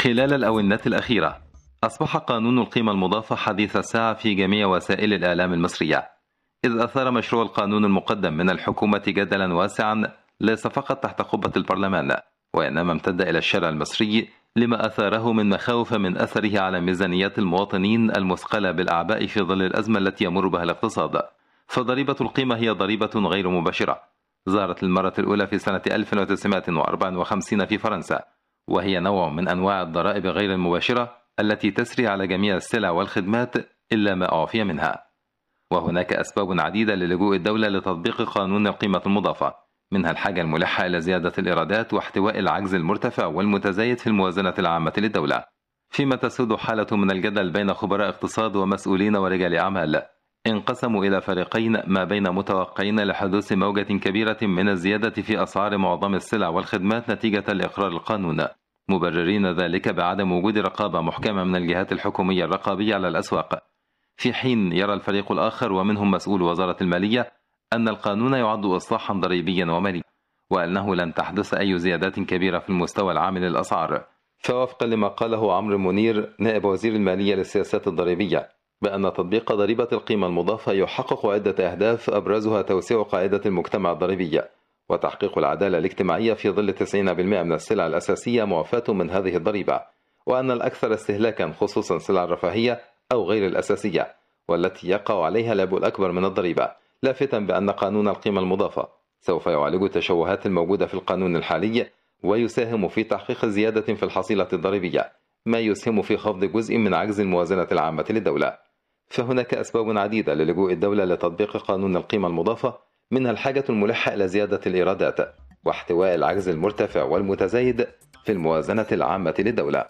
خلال الأونات الأخيرة أصبح قانون القيمة المضافة حديث الساعة في جميع وسائل الإعلام المصرية إذ أثار مشروع القانون المقدم من الحكومة جدلا واسعا ليس فقط تحت قبة البرلمان وإنما امتد إلى الشارع المصري لما أثاره من مخاوف من أثره على ميزانيات المواطنين المثقلة بالأعباء في ظل الأزمة التي يمر بها الاقتصاد فضريبة القيمة هي ضريبة غير مباشرة ظهرت للمرة الأولى في سنة 1954 في فرنسا وهي نوع من أنواع الضرائب غير المباشرة التي تسري على جميع السلع والخدمات إلا ما أعفي منها وهناك أسباب عديدة للجوء الدولة لتطبيق قانون القيمة المضافة منها الحاجة الملحة إلى زيادة الإيرادات واحتواء العجز المرتفع والمتزايد في الموازنة العامة للدولة فيما تسود حالة من الجدل بين خبراء اقتصاد ومسؤولين ورجال أعمال انقسموا إلى فريقين ما بين متوقعين لحدوث موجة كبيرة من الزيادة في أسعار معظم السلع والخدمات نتيجة لإقرار القانون مبررين ذلك بعدم وجود رقابة محكمة من الجهات الحكومية الرقابية على الأسواق في حين يرى الفريق الآخر ومنهم مسؤول وزارة المالية أن القانون يعد إصلاحا ضريبيا وماليا وأنه لن تحدث أي زيادات كبيرة في المستوى العام للأسعار فوفقا لما قاله عمرو منير نائب وزير المالية للسياسات الضريبية بأن تطبيق ضريبة القيمة المضافة يحقق عدة أهداف أبرزها توسيع قاعدة المجتمع الضريبي وتحقيق العدالة الاجتماعية في ظل 90% من السلع الأساسية معفاة من هذه الضريبة وأن الأكثر استهلاكا خصوصا سلع الرفاهية أو غير الأساسية والتي يقع عليها العبء الأكبر من الضريبة لافتا بأن قانون القيمة المضافة سوف يعالج التشوهات الموجودة في القانون الحالي ويساهم في تحقيق زيادة في الحصيلة الضريبية ما يسهم في خفض جزء من عجز الموازنة العامة للدولة فهناك أسباب عديدة للجوء الدولة لتطبيق قانون القيمة المضافة منها الحاجة الملحة إلى زيادة الإيرادات واحتواء العجز المرتفع والمتزايد في الموازنة العامة للدولة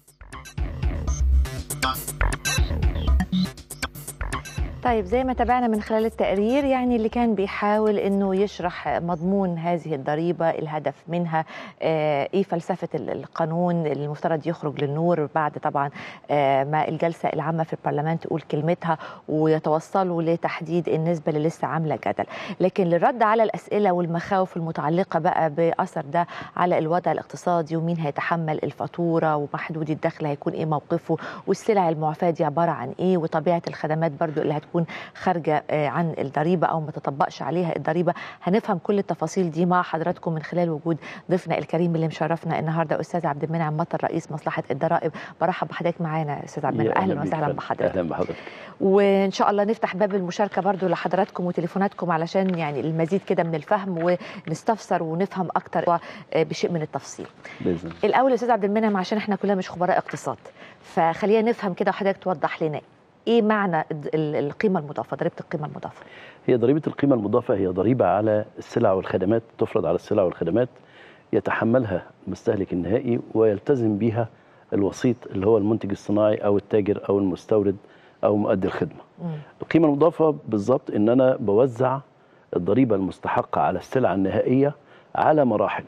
طيب زي ما تابعنا من خلال التقرير يعني اللي كان بيحاول انه يشرح مضمون هذه الضريبه الهدف منها آه، ايه فلسفه ال- القانون اللي المفترض يخرج للنور بعد طبعا آه، ما الجلسه العامه في البرلمان تقول كلمتها ويتوصلوا لتحديد النسبه اللي لسه عامله جدل لكن للرد على الاسئله والمخاوف المتعلقه بقى باثر ده على الوضع الاقتصادي ومين هيتحمل الفاتوره ومحدود الدخل هيكون ايه موقفه والسلع المعفاه دي عباره عن ايه وطبيعه الخدمات برضو اللي هتكون خارجه آه، عن الضريبه او ما تطبقش عليها الضريبه هنفهم كل التفاصيل دي مع حضراتكم من خلال وجود ضيفنا الكريم اللي مشرفنا النهارده استاذ عبد المنعم مطر رئيس مصلحه الضرائب برحب بحضرتك معانا استاذ عبد المنعم يا اهلا بيك وسهلا فندم. بحضرتك اهلا بحضرتك وان شاء الله نفتح باب المشاركه برضو لحضراتكم وتليفوناتكم علشان يعني المزيد كده من الفهم ونستفسر ونفهم اكتر آه، بشيء من التفصيل باذن الله الاول يا استاذ عبد المنعم عشان احنا كلنا مش خبراء اقتصاد فخلينا نفهم كده وحضرتك توضح لنا ايه معنى الد- ال- القيمه المضافه ضريبه القيمه المضافه هي ضريبه القيمه المضافه هي ضريبه على السلع والخدمات تفرض على السلع والخدمات يتحملها المستهلك النهائي ويلتزم بها الوسيط اللي هو المنتج الصناعي او التاجر او المستورد او مؤدي الخدمه مم. القيمه المضافه بالظبط ان انا بوزع الضريبه المستحقه على السلع النهائيه على مراحل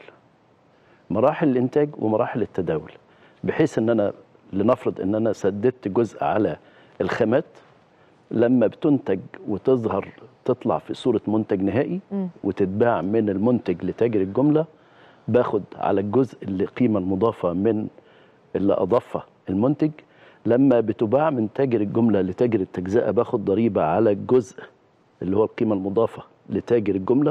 مراحل الانتاج ومراحل التداول بحيث ان انا لنفرض ان انا سددت جزء على الخامات لما بتنتج وتظهر تطلع في صوره منتج نهائي مم. وتتباع من المنتج لتاجر الجمله باخد على الجزء اللي قيمه المضافه من اللي اضافها المنتج لما بتباع من تاجر الجمله لتاجر التجزئه باخد ضريبه على الجزء اللي هو القيمه المضافه لتاجر الجمله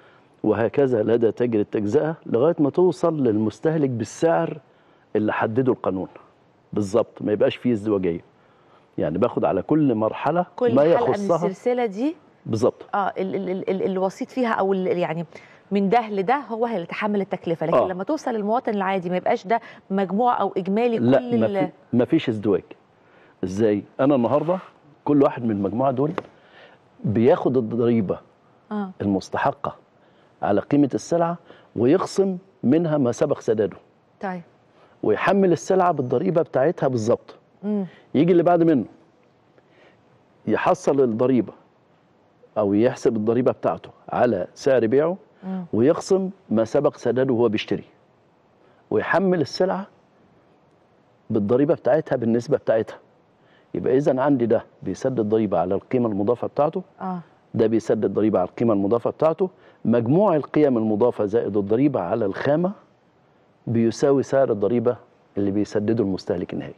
وهكذا لدى تاجر التجزئه لغايه ما توصل للمستهلك بالسعر اللي حدده القانون بالظبط ما يبقاش فيه ازدواجيه يعني باخد على كل مرحله كل ما حلقه من يخصها السلسله دي بالظبط اه ال ال ال ال الوسيط فيها او ال يعني من ده لده هو اللي يتحمل التكلفه لكن آه. لما توصل للمواطن العادي ما يبقاش ده مجموع او اجمالي لا كل ما, ال- في ما فيش ازدواج ازاي انا النهارده كل واحد من المجموعه دول بياخد الضريبه اه المستحقه على قيمه السلعه ويخصم منها ما سبق سداده طيب ويحمل السلعه بالضريبه بتاعتها بالظبط امم يجي اللي بعد منه يحصل الضريبه او يحسب الضريبه بتاعته على سعر بيعه مم. ويخصم ما سبق سداده وهو بيشتري ويحمل السلعه بالضريبه بتاعتها بالنسبه بتاعتها يبقى اذا عندي ده بيسدد ضريبه على القيمه المضافه بتاعته اه ده بيسدد ضريبه على القيمه المضافه بتاعته مجموع القيم المضافه زائد الضريبه على الخامه بيساوي سعر الضريبه اللي بيسدده المستهلك النهائي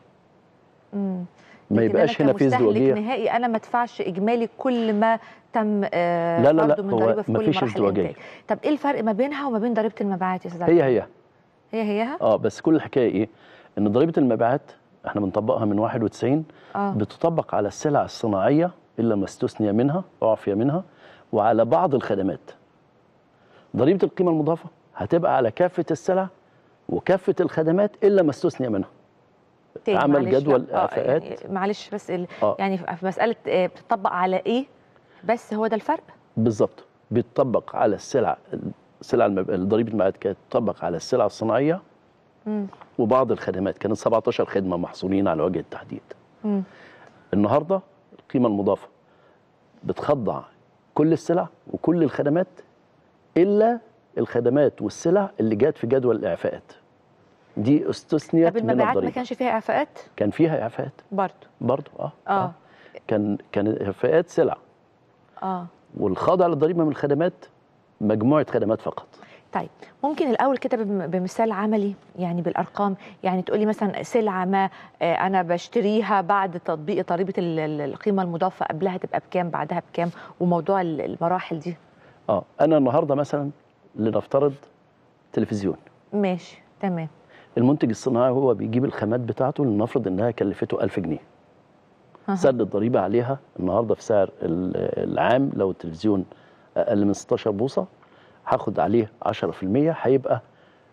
مم. ما لكن يبقاش أنا هنا في كمستهلك ازدواجيه نهائي انا ما ادفعش اجمالي كل ما تم آه، لا لا لا، فرضه من هو ضريبه في كل مفيش مراحل ازدواجية. الانتاج طب ايه الفرق ما بينها وما بين ضريبه المبيعات يا استاذ عبد هي الرحمن؟ هي هي هيها اه بس كل الحكايه ايه ان ضريبه المبيعات احنا بنطبقها من 91 اه بتطبق على السلع الصناعيه الا ما استثني منها اعفي منها وعلى بعض الخدمات ضريبه القيمه المضافه هتبقى على كافه السلع وكافه الخدمات الا ما استثني منها تاني عمل معلش، جدول لا، آه، إعفاءات. يعني معلش بس ال... آه. يعني في مساله آه، بتطبق على ايه بس هو ده الفرق بالظبط بتطبق على السلع السلع المب... ضريبه المبيعات كانت تطبق على السلع الصناعيه مم. وبعض الخدمات كانت 17 خدمه محصورين على وجه التحديد مم. النهارده القيمه المضافه بتخضع كل السلع وكل الخدمات الا الخدمات والسلع اللي جات في جدول الاعفاءات دي استثنيت طب من المبيعات ما الضريبه كانش فيها اعفاءات كان فيها اعفاءات برضه برضه اه اه كان كان اعفاءات سلع اه والخاضع للضريبه من الخدمات مجموعه خدمات فقط طيب ممكن الاول كده بم- بمثال عملي يعني بالارقام يعني تقولي مثلا سلعه ما آه، انا بشتريها بعد تطبيق ضريبه ال- ال- القيمه المضافه قبلها تبقى بكام بعدها بكام وموضوع ال- المراحل دي اه انا النهارده مثلا لنفترض تلفزيون ماشي تمام المنتج الصناعي هو بيجيب الخامات بتاعته لنفرض انها كلفته 1000 جنيه أها. سد الضريبه عليها النهارده في سعر ال- العام لو التلفزيون اقل من 16 بوصه هاخد عليه 10% هيبقى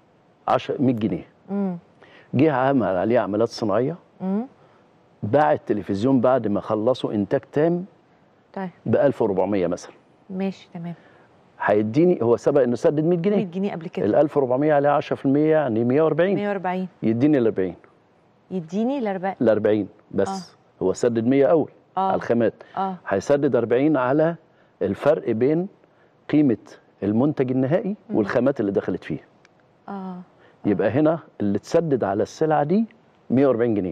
10 100 جنيه امم جه عمل عليه عمليات صناعيه امم باع التلفزيون بعد ما خلصوا انتاج تام طيب ب 1400 مثلا ماشي تمام هيديني هو سبق انه سدد 100 100 جنيه جنيه قبل ال كده 1400 عليه 10% يعني 140 140 يديني ال 40 يديني الاربع ال 40 بس هو سدد 100 اول آه. على الخامات اه هيسدد 40 على الفرق بين قيمه المنتج النهائي والخامات اللي دخلت فيه اه يبقى هنا اللي تسدد على السلعه دي 140 جنيه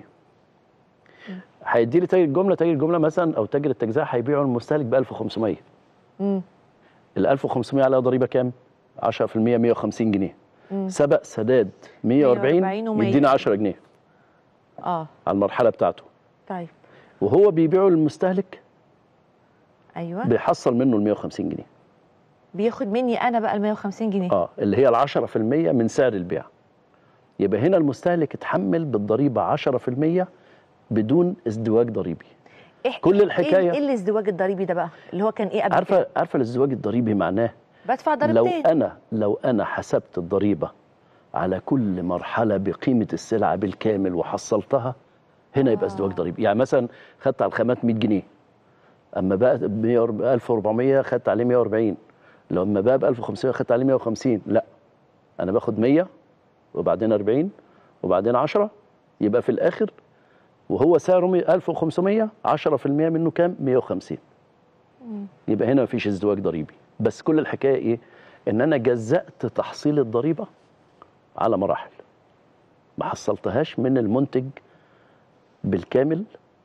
هيدي لي تاجر الجمله تاجر الجمله مثلا او تاجر التجزئه هيبيعه المستهلك ب 1500 امم ال 1500 عليها ضريبه كام 10% 150 جنيه مم. سبق سداد 140 140 وما يدينا 10 جنيه اه على المرحله بتاعته طيب وهو بيبيعه للمستهلك ايوه بيحصل منه ال 150 جنيه بياخد مني انا بقى ال 150 جنيه اه اللي هي ال 10% من سعر البيع يبقى هنا المستهلك اتحمل بالضريبه 10% بدون ازدواج ضريبي إح- كل ايه الحكاية- ايه الازدواج الضريبي ده بقى اللي هو كان ايه قبل عارفه كده عارفه الازدواج الضريبي معناه بدفع لو ضريبتين انا لو انا حسبت الضريبه على كل مرحله بقيمه السلعه بالكامل وحصلتها هنا يبقى آه. ازدواج ضريبي يعني مثلا خدت على الخامات 100 جنيه اما بقى ب 1400 خدت عليه 140 لو اما بقى ب 1500 خدت عليه 150 لا انا باخد 100 وبعدين 40 وبعدين 10 يبقى في الاخر وهو سعره 100 1500 10% منه كام 150 يبقى هنا مفيش ازدواج ضريبي بس كل الحكايه ايه ان انا جزأت تحصيل الضريبه على مراحل ما حصلتهاش من المنتج بالكامل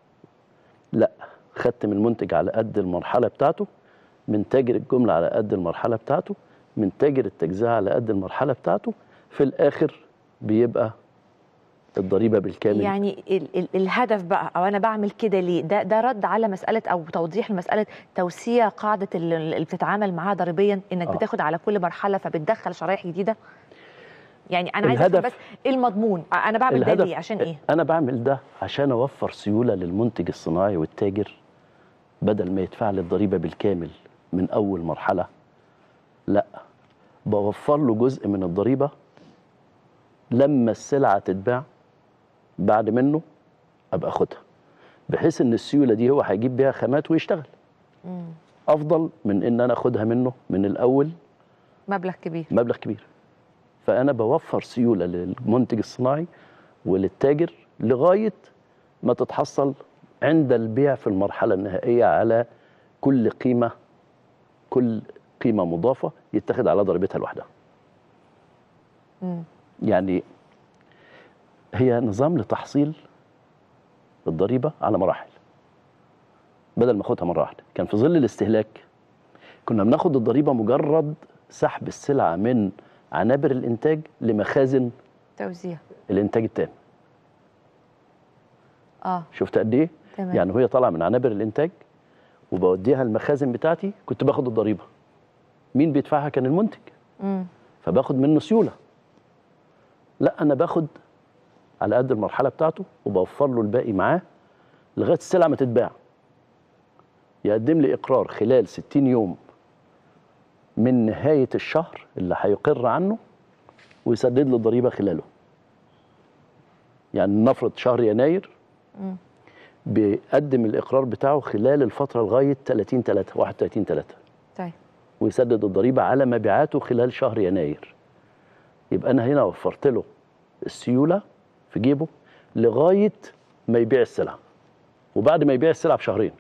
لا خدت من المنتج على قد المرحله بتاعته من تاجر الجمله على قد المرحله بتاعته من تاجر التجزئه على قد المرحله بتاعته في الاخر بيبقى الضريبه بالكامل يعني ال ال الهدف بقى او انا بعمل كده ليه ده ده رد على مساله او توضيح لمساله توسيع قاعده ال- اللي بتتعامل معاها ضريبيا انك آه. بتاخد على كل مرحله فبتدخل شرايح جديده يعني انا عايزه افهم الهدف- بس ايه المضمون انا بعمل ده الهدف ليه عشان ايه انا بعمل ده عشان اوفر سيوله للمنتج الصناعي والتاجر بدل ما يدفع لي الضريبه بالكامل من اول مرحله لا بوفر له جزء من الضريبه لما السلعه تتباع بعد منه ابقى اخدها بحيث ان السيوله دي هو هيجيب بيها خامات ويشتغل مم. افضل من ان انا اخدها منه من الاول مبلغ كبير مبلغ كبير فانا بوفر سيوله للمنتج الصناعي وللتاجر لغايه ما تتحصل عند البيع في المرحله النهائيه على كل قيمه كل قيمه مضافه يتخذ على ضريبتها لوحدها مم. يعني هي نظام لتحصيل الضريبه على مراحل بدل ما اخدها مره واحده كان في ظل الاستهلاك كنا بناخد الضريبه مجرد سحب السلعه من عنابر الانتاج لمخازن توزيع الانتاج التام اه شفت قد ايه تمام يعني وهي طالعه من عنابر الانتاج وبوديها المخازن بتاعتي كنت باخد الضريبه مين بيدفعها كان المنتج مم. فباخد منه سيوله لا انا باخد على قد المرحله بتاعته وبوفر له الباقي معاه لغايه السلعه ما تتباع يقدم لي اقرار خلال 60 يوم من نهايه الشهر اللي هيقر عنه ويسدد لي الضريبه خلاله يعني نفرض شهر يناير مم. بيقدم الاقرار بتاعه خلال الفتره لغايه 30 3 31 3 طيب ويسدد الضريبه على مبيعاته خلال شهر يناير يبقى انا هنا وفرت له السيوله في جيبه لغايه ما يبيع السلعه وبعد ما يبيع السلعه بشهرين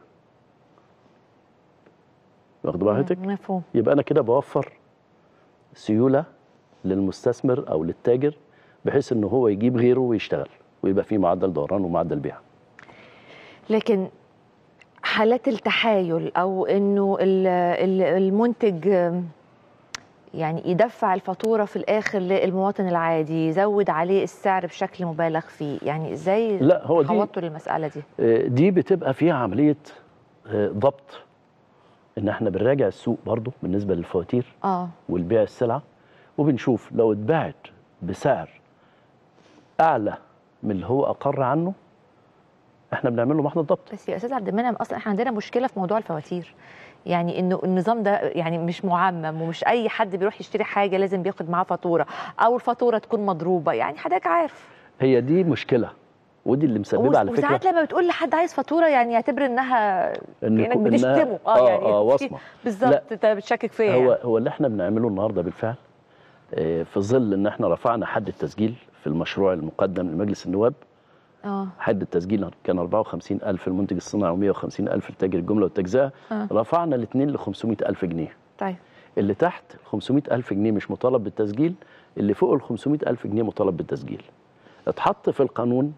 واخد بال حضرتك مم. مفهوم يبقى انا كده بوفر سيوله للمستثمر او للتاجر بحيث ان هو يجيب غيره ويشتغل ويبقى في معدل دوران ومعدل بيع لكن حالات التحايل او انه ال- ال- المنتج آم، يعني يدفع الفاتوره في الاخر للمواطن العادي يزود عليه السعر بشكل مبالغ فيه يعني ازاي لا هو دي خوضتوا للمساله دي آه، دي بتبقى فيها عمليه آه، ضبط ان احنا بنراجع السوق برضو بالنسبه للفواتير اه والبيع السلعه وبنشوف لو اتباعت بسعر اعلى من اللي هو اقر عنه احنا بنعمل له محضر ضبط بس يا استاذ عبد المنعم اصلا احنا عندنا مشكله في موضوع الفواتير يعني انه النظام ده يعني مش معمم ومش اي حد بيروح يشتري حاجه لازم بياخد معاه فاتوره او الفاتوره تكون مضروبه يعني حضرتك عارف هي دي مشكله ودي اللي مسببه على فكره وساعات لما بتقول لحد عايز فاتوره يعني يعتبر انها إن كانك كو- إنها- بتشتمه اه يعني اه في- وصمه بالظبط انت بتشكك فيا هو يعني. هو اللي احنا بنعمله النهارده بالفعل آه، في ظل ان احنا رفعنا حد التسجيل في المشروع المقدم لمجلس النواب اه حد التسجيل كان 54000 المنتج الصناعي و150000 لتاجر الجمله والتجزئه آه. رفعنا الاثنين ل 500000 جنيه طيب اللي تحت 500000 جنيه مش مطالب بالتسجيل اللي فوق ال 500000 جنيه مطالب بالتسجيل اتحط في القانون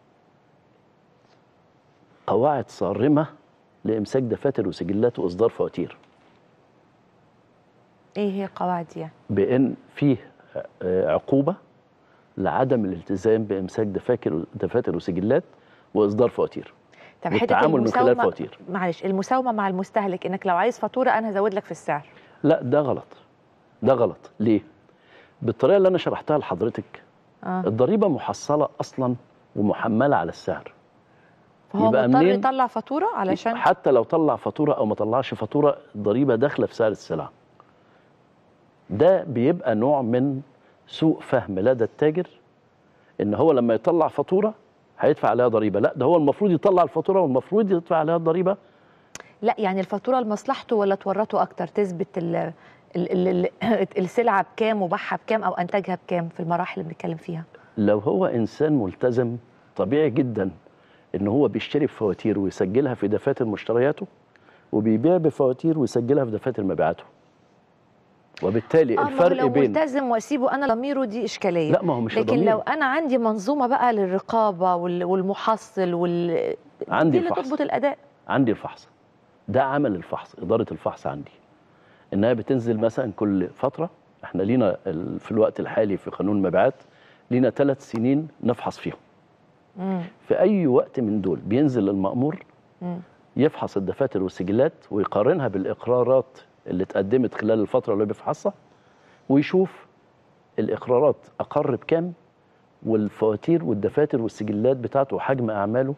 قواعد صارمه لامساك دفاتر وسجلات واصدار فواتير ايه هي القواعد دي يعني؟ بان فيه آه، عقوبه لعدم الالتزام بامساك دفاتر دفاتر وسجلات واصدار فواتير طب حته والتعامل من خلال المساومه فواتير معلش المساومه مع المستهلك انك لو عايز فاتوره انا هزود لك في السعر لا ده غلط ده غلط ليه بالطريقه اللي انا شرحتها لحضرتك اه الضريبه محصله اصلا ومحمله على السعر فهو يبقى مضطر منين؟ يطلع فاتوره علشان حتى لو طلع فاتوره او ما طلعش فاتوره الضريبه داخله في سعر السلعه ده بيبقى نوع من سوء فهم لدى التاجر ان هو لما يطلع فاتوره هيدفع عليها ضريبه لا ده هو المفروض يطلع الفاتوره والمفروض يدفع عليها الضريبه لا يعني الفاتوره لمصلحته ولا تورطه اكتر تثبت ال ال ال ال السلعه بكام وباعها بكام او انتجها بكام في المراحل اللي بنتكلم فيها لو هو انسان ملتزم طبيعي جدا ان هو بيشتري بفواتير ويسجلها في دفاتر مشترياته وبيبيع بفواتير ويسجلها في دفاتر مبيعاته وبالتالي اه ما هو الفرق لو بين ملتزم واسيبه انا ضميره دي اشكاليه لا ما هو مش لكن ضمير. لو انا عندي منظومه بقى للرقابه وال- والمحصل وال عندي دي اللي الفحص. تضبط الاداء عندي الفحص ده عمل الفحص إدارة الفحص عندي إنها بتنزل مثلا كل فترة إحنا لينا ال- في الوقت الحالي في قانون المبيعات لينا ثلاث سنين نفحص فيهم مم. في أي وقت من دول بينزل المأمور مم. يفحص الدفاتر والسجلات ويقارنها بالإقرارات اللي اتقدمت خلال الفترة اللي بيفحصها ويشوف الإقرارات أقر بكام والفواتير والدفاتر والسجلات بتاعته وحجم أعماله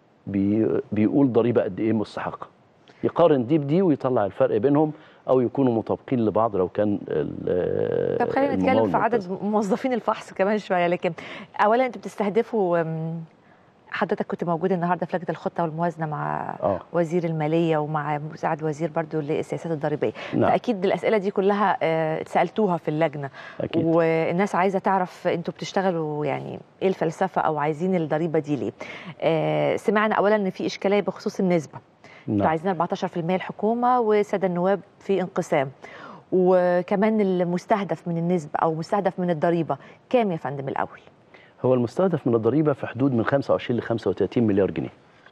بي بيقول ضريبة قد إيه مستحقة يقارن دي بدي ويطلع الفرق بينهم أو يكونوا مطابقين لبعض لو كان ال- طب خلينا الممول نتكلم في عدد ملتزم. موظفين الفحص كمان شويه لكن اولا انتوا بتستهدفوا أم، حضرتك كنت موجود النهارده في لجنه الخطه والموازنه مع آه وزير الماليه ومع مساعد وزير برضو للسياسات الضريبيه نعم فاكيد الاسئله دي كلها آه، سالتوها في اللجنه أكيد والناس عايزه تعرف انتوا بتشتغلوا يعني ايه الفلسفه او عايزين الضريبه دي ليه آه، سمعنا اولا ان في اشكاليه بخصوص النسبه انتوا نعم. عايزين 14% الحكومه وساده النواب في انقسام وكمان المستهدف من النسبه او مستهدف من الضريبه كام يا فندم الاول هو المستهدف من الضريبة في حدود من 25 ل 35 مليار جنيه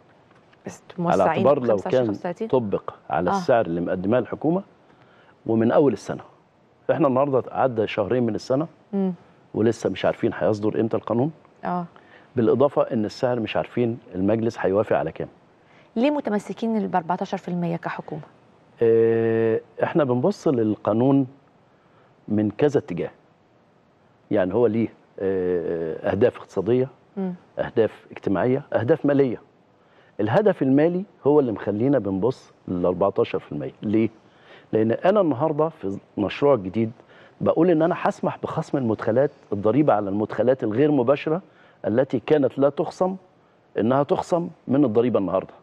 بس على موسعين اعتبار لو 25 كان 35 طبق على آه. السعر اللي مقدماه الحكومه ومن اول السنه احنا النهارده عدى شهرين من السنه مم. ولسه مش عارفين هيصدر امتى القانون اه بالاضافه ان السعر مش عارفين المجلس هيوافق على كام ليه متمسكين ب 14% كحكومه آه، احنا بنبص للقانون من كذا اتجاه يعني هو ليه آه، اهداف اقتصاديه مم. اهداف اجتماعيه اهداف ماليه الهدف المالي هو اللي مخلينا بنبص لل 14% ليه لان انا النهارده في مشروع جديد بقول ان انا هسمح بخصم المدخلات الضريبه على المدخلات الغير مباشره التي كانت لا تخصم انها تخصم من الضريبه النهارده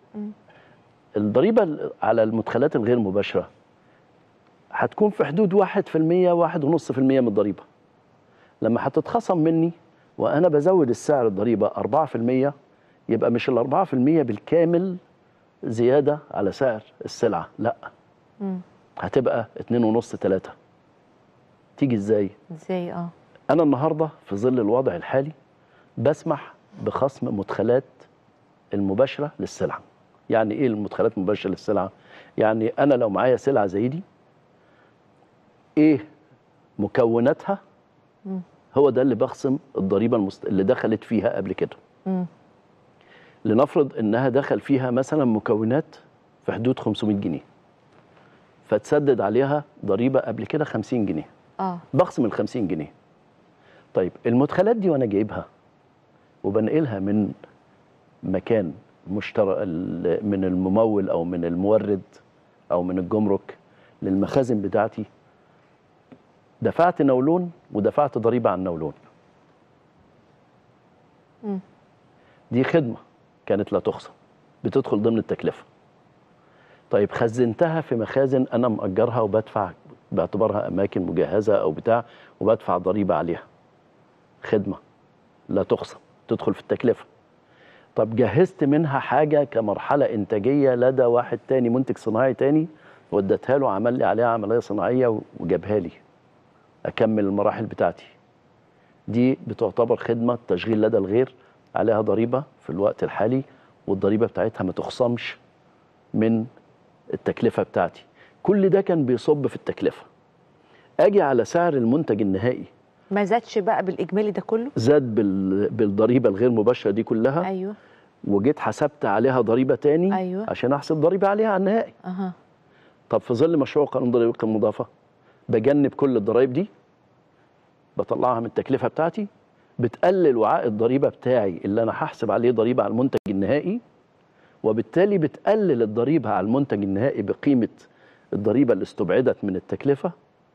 الضريبه على المدخلات الغير مباشره هتكون في حدود 1% 1.5% من الضريبه لما هتتخصم مني وانا بزود السعر الضريبه 4% يبقى مش ال 4% بالكامل زياده على سعر السلعه لا مم. هتبقى 2.5 3 تيجي ازاي ازاي اه انا النهارده في ظل الوضع الحالي بسمح بخصم مدخلات المباشره للسلعه يعني ايه المدخلات المباشره للسلعه يعني انا لو معايا سلعه زي دي ايه مكوناتها مم. هو ده اللي بخصم الضريبه المست... اللي دخلت فيها قبل كده مم. لنفرض انها دخل فيها مثلا مكونات في حدود 500 جنيه فتسدد عليها ضريبه قبل كده 50 جنيه اه بخصم ال 50 جنيه طيب المدخلات دي وانا جايبها وبنقلها من مكان مشترى ال- من الممول او من المورد او من الجمرك للمخازن بتاعتي دفعت نولون ودفعت ضريبه على النولون مم. دي خدمه كانت لا تخصم بتدخل ضمن التكلفه طيب خزنتها في مخازن انا مأجرها وبدفع باعتبارها اماكن مجهزه او بتاع وبدفع ضريبه عليها خدمه لا تخصم تدخل في التكلفه طب جهزت منها حاجه كمرحله انتاجيه لدى واحد تاني منتج صناعي تاني وديتها له عمل لي عليها عمليه صناعيه وجابها لي اكمل المراحل بتاعتي دي بتعتبر خدمه تشغيل لدى الغير عليها ضريبه في الوقت الحالي والضريبه بتاعتها ما تخصمش من التكلفه بتاعتي كل ده كان بيصب في التكلفه اجي على سعر المنتج النهائي ما زادش بقى بالاجمالي ده كله زاد بال... بالضريبه الغير مباشره دي كلها ايوه وجيت حسبت عليها ضريبه تاني أيوة. عشان احسب ضريبه عليها على النهائي اها طب في ظل مشروع قانون ضريبه القيمه المضافه بجنب كل الضرايب دي بطلعها من التكلفه بتاعتي بتقلل وعاء الضريبه بتاعي اللي انا هحسب عليه ضريبه على المنتج النهائي وبالتالي بتقلل الضريبه على المنتج النهائي بقيمه الضريبه اللي استبعدت من التكلفه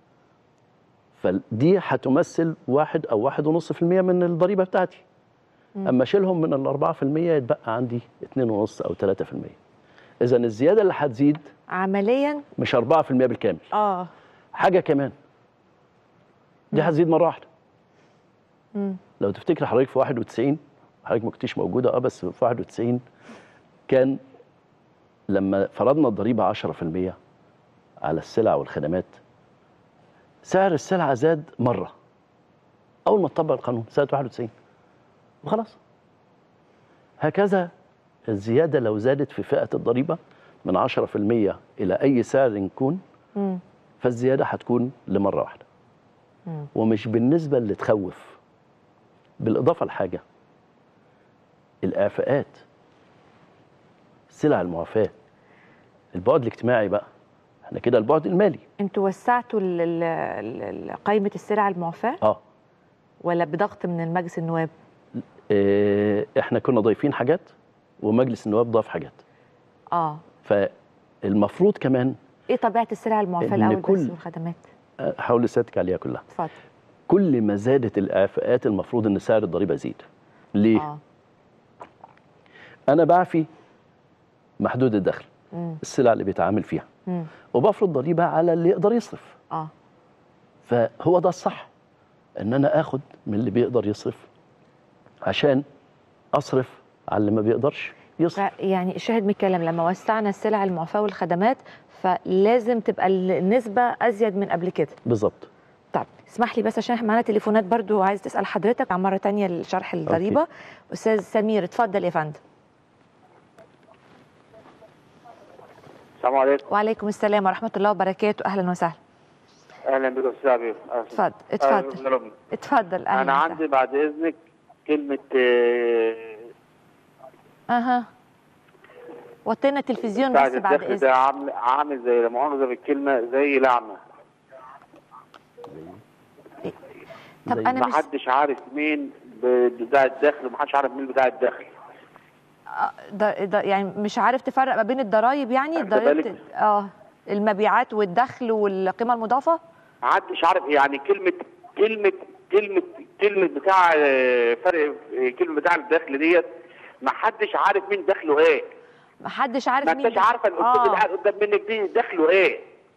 فدي هتمثل واحد او واحد ونص في المية من الضريبه بتاعتي اما اشيلهم من الأربعة في المية يتبقى عندي اتنين ونص او ثلاثة في المية اذا الزياده اللي هتزيد عمليا مش 4% بالكامل اه حاجه كمان دي هتزيد مره واحده مم. لو تفتكر حضرتك في 91 حضرتك ما كنتيش موجوده اه بس في 91 كان لما فرضنا الضريبه 10% على السلع والخدمات سعر السلعه زاد مره اول ما اتطبق القانون سنه 91 وخلاص هكذا الزياده لو زادت في فئه الضريبه من 10% الى اي سعر يكون مم. فالزياده هتكون لمره واحده مم. ومش بالنسبه اللي تخوف بالاضافه لحاجه الاعفاءات السلع المعفاه البعد الاجتماعي بقى احنا كده البعد المالي انتوا وسعتوا ال- ال- ال- ال- قائمه السلع المعفاه اه ولا بضغط من المجلس النواب إيه، احنا كنا ضايفين حاجات ومجلس النواب ضاف حاجات اه فالمفروض كمان ايه طبيعه السلع المعفاه إن الاول بس كل- والخدمات احاول اساتك عليها كلها اتفضل كل ما زادت الاعفاءات المفروض ان سعر الضريبه يزيد ليه اه انا بعفي محدود الدخل مم. السلع اللي بيتعامل فيها مم. وبفرض ضريبه على اللي يقدر يصرف اه فهو ده الصح ان انا اخد من اللي بيقدر يصرف عشان اصرف على اللي ما بيقدرش يصرف ف- يعني الشاهد من الكلام لما وسعنا السلع المعفاه والخدمات فلازم تبقى النسبه ازيد من قبل كده بالظبط طب اسمح لي بس عشان احنا معانا تليفونات برضو عايز تسال حضرتك عن مره تانية لشرح الضريبه استاذ سمير اتفضل يا فندم السلام عليكم وعليكم السلام ورحمه الله وبركاته اهلا وسهلا اهلا بك استاذ عبيد اتفضل اتفضل اتفضل اهلا انا وسهلا. عندي بعد اذنك كلمه آه، اها وطينا التلفزيون بتاع بس بعد الدخل ده اذنك عامل عامل زي لا مؤاخذه بالكلمه زي لعنه طب زي انا ما مش حدش عارف مين ب- بتاع الدخل وما حدش عارف مين بتاع الدخل آه، ده ده يعني مش عارف تفرق ما بين الضرايب يعني واخدة ضريبه بالك؟ اه المبيعات والدخل والقيمه المضافه ما حدش عارف يعني كلمه كلمه كلمه كلمه بتاع آه، فرق آه، كلمه بتاع الدخل ديت ما حدش عارف مين دخله ايه ما حدش عارف ما مين انتش ده. عارفه الاستاذ اللي اه قاعد قدام منك دي دخله ايه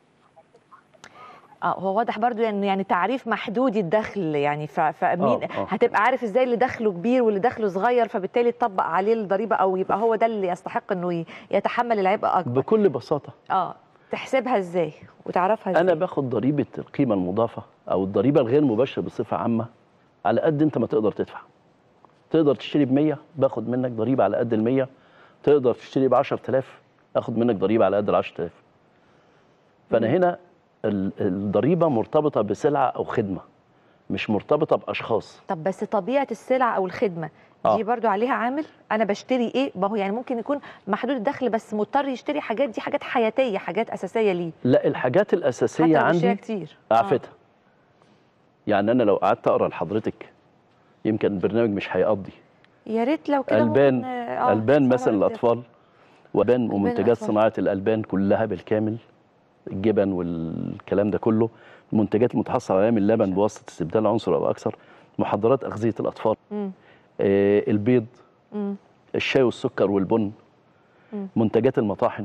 اه هو واضح برضو يعني يعني تعريف محدود الدخل يعني ف- فمين آه، آه. هتبقى عارف ازاي اللي دخله كبير واللي دخله صغير فبالتالي تطبق عليه الضريبه او يبقى هو ده اللي يستحق انه ي- يتحمل العبء اكبر بكل بساطه اه تحسبها ازاي وتعرفها ازاي انا باخد ضريبه القيمه المضافه او الضريبه الغير مباشره بصفه عامه على قد انت ما تقدر تدفع تقدر تشتري ب 100 باخد منك ضريبه على قد ال 100 تقدر تشتري ب 10000 اخد منك ضريبه على قد ال 10000 فانا هنا ال- الضريبه مرتبطه بسلعه او خدمه مش مرتبطه باشخاص طب بس طبيعه السلعه او الخدمه آه. دي برضو عليها عامل انا بشتري ايه ما هو يعني ممكن يكون محدود الدخل بس مضطر يشتري حاجات دي حاجات حياتيه حاجات اساسيه ليه لا الحاجات حتى الاساسيه لو بيشتريها عندي كتير اعفتها يعني انا لو قعدت اقرا لحضرتك يمكن البرنامج مش هيقضي يا ريت لو كده البان ممكن آه، البان سعرها مثلا ينزل. الاطفال والبان ومنتجات الأطفال. صناعه الالبان كلها بالكامل الجبن والكلام ده كله المنتجات المتحصل عليها من اللبن بواسطه استبدال عنصر او اكثر محضرات اغذيه الاطفال مم. آه البيض مم. الشاي والسكر والبن مم. منتجات المطاحن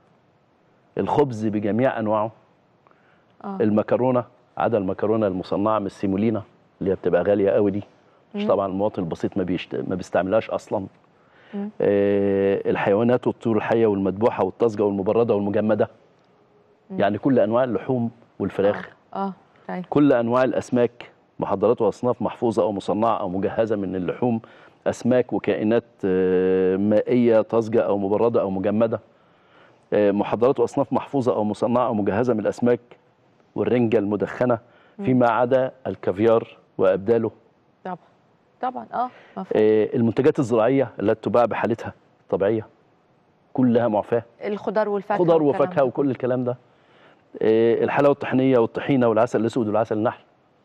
الخبز بجميع انواعه آه. المكرونه عدا المكرونه المصنعه من السيمولينا اللي هي بتبقى غاليه قوي دي مش مم. طبعا المواطن البسيط ما بيشت... ما بيستعملهاش اصلا مم. آه الحيوانات والطيور الحيه والمذبوحه والطازجه والمبرده والمجمده يعني كل انواع اللحوم والفراخ اه طيب كل انواع الاسماك محضرات واصناف محفوظه او مصنعه او مجهزه من اللحوم اسماك وكائنات آه، مائيه طازجه او مبرده او مجمده آه، محضرات واصناف محفوظه او مصنعه او مجهزه من الاسماك والرنجه المدخنه فيما عدا الكافيار وابداله طبعا طبعا اه مفهوم. آه، المنتجات الزراعيه التي تباع بحالتها طبيعيه كلها معفاه الخضار والفاكهه خضار والكلام وفاكهه ده. وكل الكلام ده آه، الحلاوه الطحينيه والطحينه والعسل الاسود والعسل النحل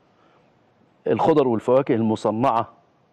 الخضر والفواكه المصنعه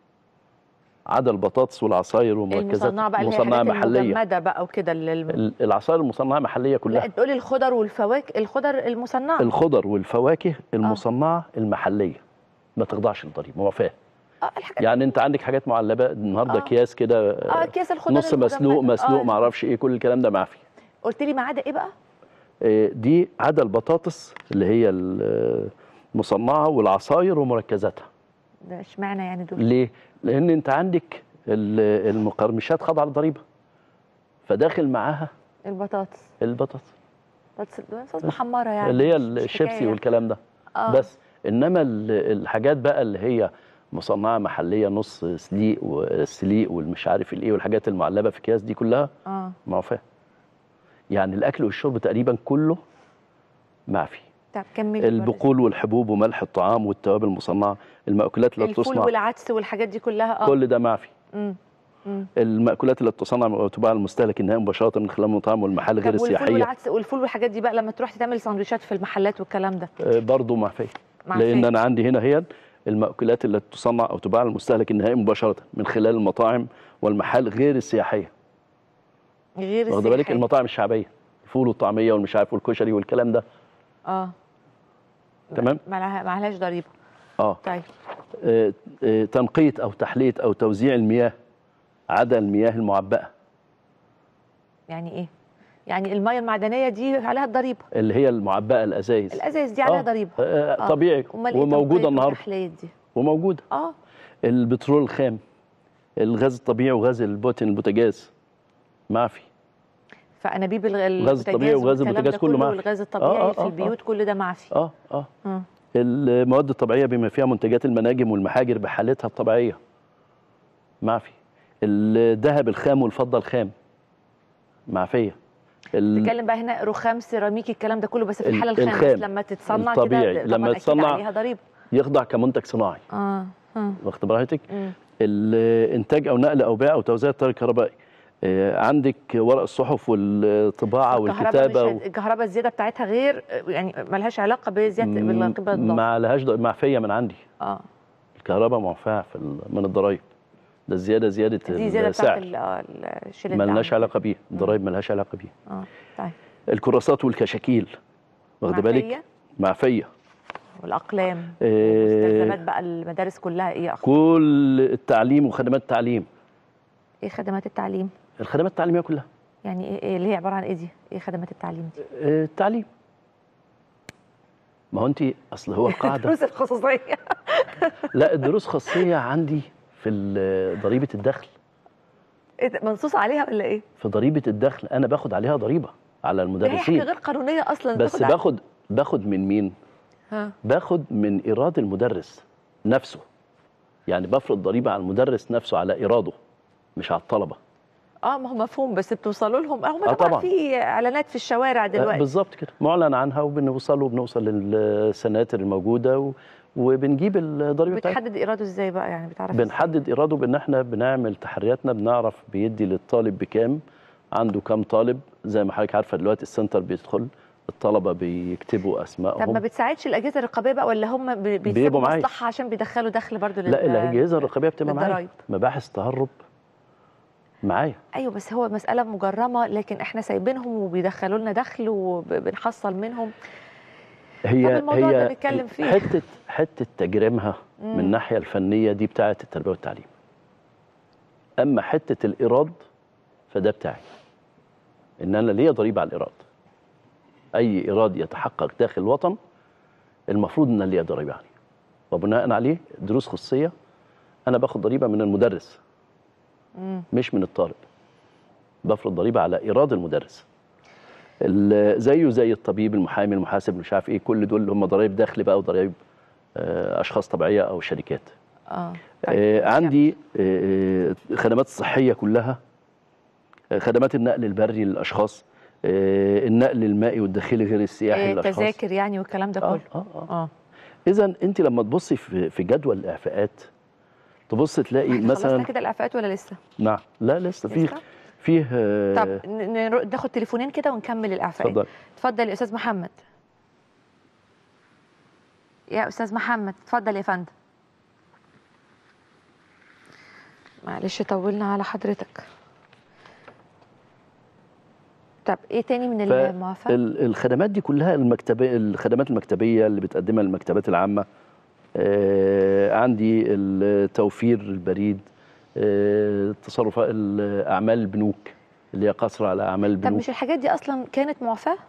عدا البطاطس والعصاير ومركزات المصنعه بقى اللي هي مصنعه الحاجات محليه المجمده بقى وكده اللي- الم- ال- العصاير المصنعه محليه لا كلها تقولي الخضر والفواكه الخضر المصنعه الخضر والفواكه المصنعه المحليه ما تخضعش للضريبه موافاه اه الحاجات يعني انت عندك حاجات معلبه النهارده آه. اكياس كده اه اكياس الخضر نص مسلوق المجمدة. مسلوق آه. ما اعرفش ايه كل الكلام ده معفي قلت لي ما عدا ايه بقى آه، دي عدا البطاطس اللي هي ال- المصنعه والعصاير ومركزاتها ده اشمعنى يعني دول ليه؟ لان انت عندك ال- المقرمشات خاضعه للضريبه فداخل معاها البطاطس البطاطس بطاطس البطاطس محمره يعني اللي هي مش- مش الشيبسي حكاية. والكلام ده آه. بس انما ال- الحاجات بقى اللي هي مصنعه محليه نص سليق والسليق والمش عارف الايه والحاجات المعلبه في اكياس دي كلها اه معفاه يعني الاكل والشرب تقريبا كله معفي طب كملي البقول والحبوب وملح الطعام والتوابل المصنعه المأكولات اللي الفول بتصنع والعدس والحاجات دي كلها اه كل ده معفي مم. مم. المأكولات اللي تصنع وتباع المستهلك النهائي مباشرة من خلال المطاعم والمحال غير طب والفول السياحية والعدس والفول والحاجات دي بقى لما تروح تعمل سندوتشات في المحلات والكلام ده آه، برضه معفية معفية. لأن أنا عندي هنا هي المأكولات اللي تصنع أو تباع المستهلك النهائي مباشرة من خلال المطاعم والمحال غير السياحية غير واخد بالك السياحية. المطاعم الشعبية الفول والطعمية والمش عارف والكشري والكلام ده اه تمام ما لها- ما لهاش ضريبه اه طيب آه، آه، تنقية أو تحلية أو توزيع المياه عدا المياه المعبأة يعني ايه يعني الميه المعدنيه دي عليها الضريبه اللي هي المعبأة الأزايز الازاز دي عليها آه، ضريبه آه، آه. طبيعي أمال إيه وموجودة تنقية النهاردة والتحلية دي وموجودة اه البترول الخام الغاز الطبيعي وغاز البوتين البوتاجاز معفي فانابيب الغ- الغاز الطبيعي البوتاجاز وغاز والكلام البوتاجاز ده كله معفي. والغاز آه، الطبيعي آه، في آه، البيوت كل ده معفي اه اه آه. المواد الطبيعيه بما فيها منتجات المناجم والمحاجر بحالتها الطبيعيه معفي الذهب الخام والفضه الخام معفيه ال- نتكلم بقى هنا رخام سيراميكي الكلام ده كله بس في ال- الحاله الخام الخام. بس لما تتصنع الطبيعي. كده لما طبعاً أكيد تتصنع- عليها ضريبه يخضع كمنتج صناعي اه اه واخد براحتك مم. الانتاج او نقل او بيع او توزيع التيار الكهربائي آه، عندك ورق الصحف والطباعه والكتابه الكهرباء, الكهرباء الزياده بتاعتها غير يعني ملهاش علاقه بزياده بالقيمه الضافه ما لهاش ض- معفيه من عندي اه الكهرباء معفاه في ال- من الضرايب ده الزياده زياده دي زياده بتاعت السعر ال- آه، الشيل ما لناش الدعم. علاقه بيه الضرايب ما لهاش علاقه بيه اه طيب الكراسات والكشاكيل واخده بالك معفية؟ معفيه والاقلام إيه. مستلزمات بقى المدارس كلها ايه أخ- كل التعليم وخدمات التعليم ايه خدمات التعليم الخدمات التعليميه كلها يعني ايه إيه اللي هي عباره عن ايه دي ايه خدمات التعليم دي آه، التعليم ما هو انت اصل هو القاعده دروس الخصوصيه لا الدروس خاصيه عندي في ال- ضريبه الدخل ايه ده، منصوص عليها ولا ايه في ضريبه الدخل انا باخد عليها ضريبه على ده هي حاجه المدرسين غير قانونيه اصلا بس تاخد ع- باخد باخد من مين ها باخد من ايراد المدرس نفسه يعني بفرض ضريبه على المدرس نفسه على ايراده مش على الطلبه اه ما هو مفهوم بس بتوصلوا لهم هم آه، طبعا طبعا. في اعلانات في الشوارع آه، دلوقتي بالظبط كده معلن عنها وبنوصل وبنوصل للسناتر الموجوده و... وبنجيب الضريبه بتاعتها بتحدد ايراده ازاي بقى يعني بتعرف بنحدد ايراده بان احنا بنعمل تحرياتنا بنعرف بيدي للطالب بكام عنده كام طالب زي ما حضرتك عارفه دلوقتي السنتر بيدخل الطلبه بيكتبوا طب ما اسمائهم بتساعدش الاجهزه الرقابيه بقى ولا هم بي- بيبقوا بيكسبوا معايا. مصلحه عشان بيدخلوا دخل برضو لل لا الاجهزه الرقابيه بتبقى معايا للضرايب. مباحث تهرب معايا ايوه بس هو مساله مجرمه لكن احنا سايبينهم وبيدخلوا لنا دخل وبنحصل منهم هي طب الموضوع ده هي نتكلم فيه. حته حته تجريمها من الناحيه الفنيه دي بتاعه التربيه والتعليم اما حته الايراد فده بتاعي ان انا ليا ضريبه على الايراد اي ايراد يتحقق داخل الوطن المفروض ان أنا ليا ضريبه عليه وبناء عليه دروس خصوصيه انا باخد ضريبه من المدرس مش من الطالب بفرض ضريبه على ايراد المدرس ال- زيه زي الطبيب المحامي المحاسب مش عارف ايه كل دول اللي هم ضرائب دخل بقى وضرائب آه، اشخاص طبيعيه او شركات اه آه، عندي آه، الخدمات الصحيه كلها آه، خدمات النقل البري للاشخاص آه، النقل المائي والداخلي غير السياحي إيه للاشخاص تذاكر يعني والكلام ده اه كله اه اه اه اذا انت لما تبصي في في جدول الاعفاءات تبص تلاقي إحنا خلصنا مثلا كده الاعفاءات ولا لسه نعم لا لسه فيه لسه؟ فيه آه، طب ن- نرو- ناخد تليفونين كده ونكمل الاعفاءات اتفضل اتفضل يا استاذ محمد يا استاذ محمد اتفضل يا فندم معلش طولنا على حضرتك طب ايه تاني من الموافقه فالخدمات دي كلها المكتبية الخدمات المكتبية اللي بتقدمها المكتبات العامة آه، عندي التوفير البريد آه، تصرفات أعمال البنوك اللي هي قصر على أعمال طب البنوك مش الحاجات دي اصلا كانت معفاه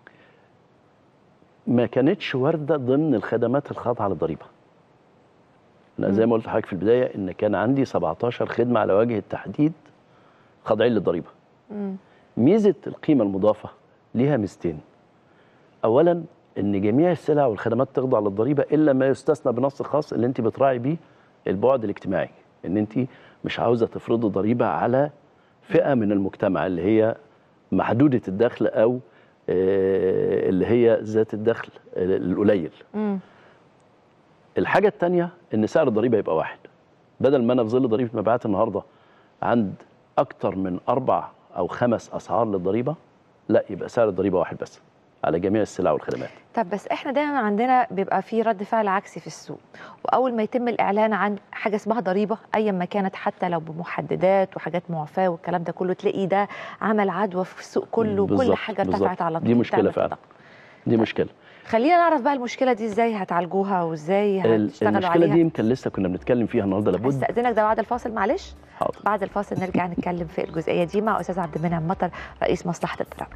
ما كانتش واردة ضمن الخدمات الخاضعة للضريبة أنا زي ما قلت لحضرتك في البداية إن كان عندي 17 خدمة على وجه التحديد خاضعين للضريبة مم. ميزه القيمه المضافه ليها ميزتين اولا ان جميع السلع والخدمات تخضع للضريبه الا ما يستثنى بنص خاص اللي انت بتراعي بيه البعد الاجتماعي ان انت مش عاوزه تفرضي ضريبه على فئه من المجتمع اللي هي محدوده الدخل او آه، اللي هي ذات الدخل القليل مم. الحاجه الثانيه ان سعر الضريبه يبقى واحد بدل ما انا في ظل ضريبه مبيعات النهارده عند اكتر من اربع او خمس اسعار للضريبه لا يبقى سعر الضريبه واحد بس على جميع السلع والخدمات طب بس احنا دايما عندنا بيبقى في رد فعل عكسي في السوق واول ما يتم الاعلان عن حاجه اسمها ضريبه ايا ما كانت حتى لو بمحددات وحاجات معفاه والكلام ده كله تلاقي ده عمل عدوى في السوق كله وكل بالظبط، حاجه بالظبط. ارتفعت على دي مشكله تعمل فعلا كده. دي مشكله خلينا نعرف بقى المشكله دي ازاي هتعالجوها وازاي ال- هتشتغلوا المشكله عليها دي يمكن لسه كنا بنتكلم فيها النهارده لابد استاذنك ده بعد الفاصل معلش حاضر بعد الفاصل نرجع نتكلم في الجزئيه دي مع استاذ عبد المنعم مطر رئيس مصلحه الضرائب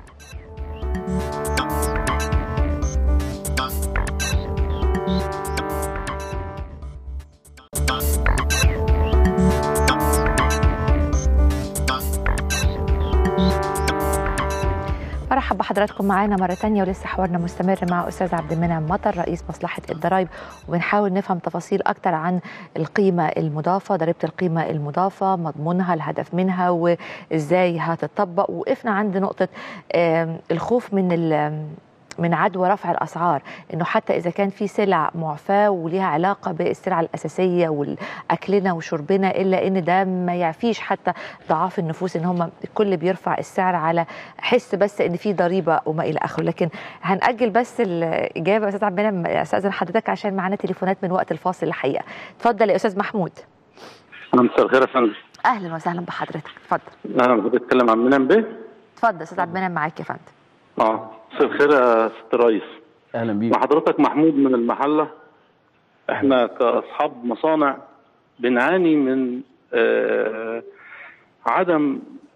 مرحب بحضراتكم معانا مرة تانية ولسه حوارنا مستمر مع أستاذ عبد المنعم مطر رئيس مصلحة الضرائب وبنحاول نفهم تفاصيل أكتر عن القيمة المضافة ضريبة القيمة المضافة مضمونها الهدف منها وإزاي هتطبق وقفنا عند نقطة آم، الخوف من ال- من عدوى رفع الاسعار انه حتى اذا كان في سلع معفاه وليها علاقه بالسلع الاساسيه والاكلنا وشربنا الا ان ده ما يعفيش حتى ضعاف النفوس ان هم الكل بيرفع السعر على حس بس ان في ضريبه وما الى اخره لكن هنأجل بس الاجابه يا استاذ عبد المنعم استاذن حضرتك عشان معانا تليفونات من وقت الفاصل الحقيقه اتفضل يا استاذ محمود مساء الخير يا فندم اهلا وسهلا بحضرتك اتفضل انا بتكلم عن منام بيه اتفضل استاذ عبد المنعم معاك يا فندم اه مساء الخير يا ست رئيس اهلا بيك مع حضرتك محمود من المحله احنا كاصحاب مصانع بنعاني من آه عدم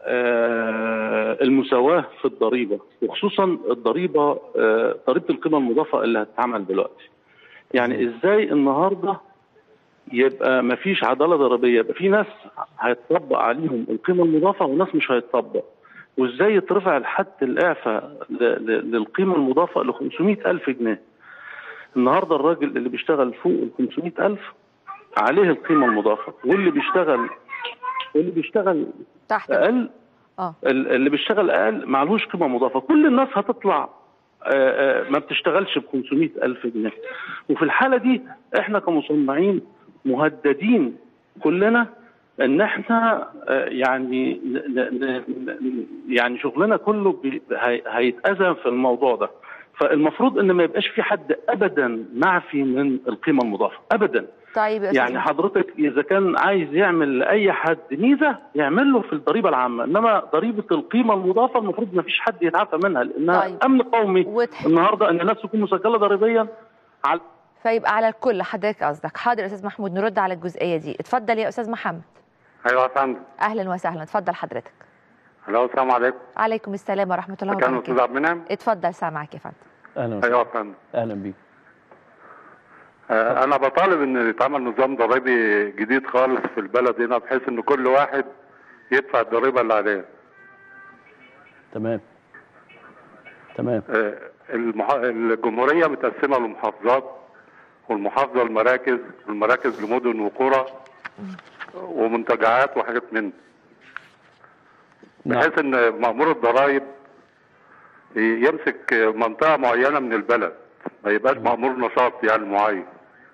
آه المساواه في الضريبه وخصوصا الضريبه آه ضريبه القيمه المضافه اللي هتتعمل دلوقتي يعني ازاي النهارده يبقى ما فيش عداله ضريبيه يبقى في ناس هيتطبق عليهم القيمه المضافه وناس مش هيتطبق وازاي يترفع الحد الاعفاء ل- ل- للقيمه المضافه ل 500 الف جنيه النهارده الراجل اللي بيشتغل فوق ال 500 الف عليه القيمه المضافه واللي بيشتغل واللي بيشتغل تحت اقل اه ال- اللي بيشتغل اقل معلوش قيمه مضافه كل الناس هتطلع آه، آه، ما بتشتغلش ب 500 الف جنيه وفي الحاله دي احنا كمصنعين مهددين كلنا ان احنا آه، يعني ن- ن- ن- يعني شغلنا كله بي- هي- هيتاذى في الموضوع ده فالمفروض ان ما يبقاش في حد ابدا معفي من القيمه المضافه ابدا طيب يا استاذ يعني حضرتك اذا كان عايز يعمل لاي حد ميزه يعمل له في الضريبه العامه انما ضريبه القيمه المضافه المفروض ما فيش حد يتعافى منها لانها طيب. امن قومي وتح... النهارده ان الناس تكون مسجله ضريبيا على فيبقى على الكل حضرتك قصدك حاضر يا استاذ محمود نرد على الجزئيه دي اتفضل يا استاذ محمد ايوه يا فندم اهلا وسهلا اتفضل حضرتك الو السلام عليكم عليكم السلام ورحمه الله كان استاذ وبركاته عبد المنعم اتفضل سامعك يا فندم اهلا وسهلا ايوه يا فندم اهلا بيك آه، انا بطالب ان يتعمل نظام ضريبي جديد خالص في البلد هنا بحيث ان كل واحد يدفع الضريبه اللي عليه تمام تمام آه، المح... الجمهوريه متقسمه لمحافظات والمحافظه المراكز والمراكز لمدن وقرى ومنتجعات وحاجات من نعم بحيث ان مأمور الضرائب يمسك منطقه معينه من البلد ما يبقاش مأمور نشاط يعني معين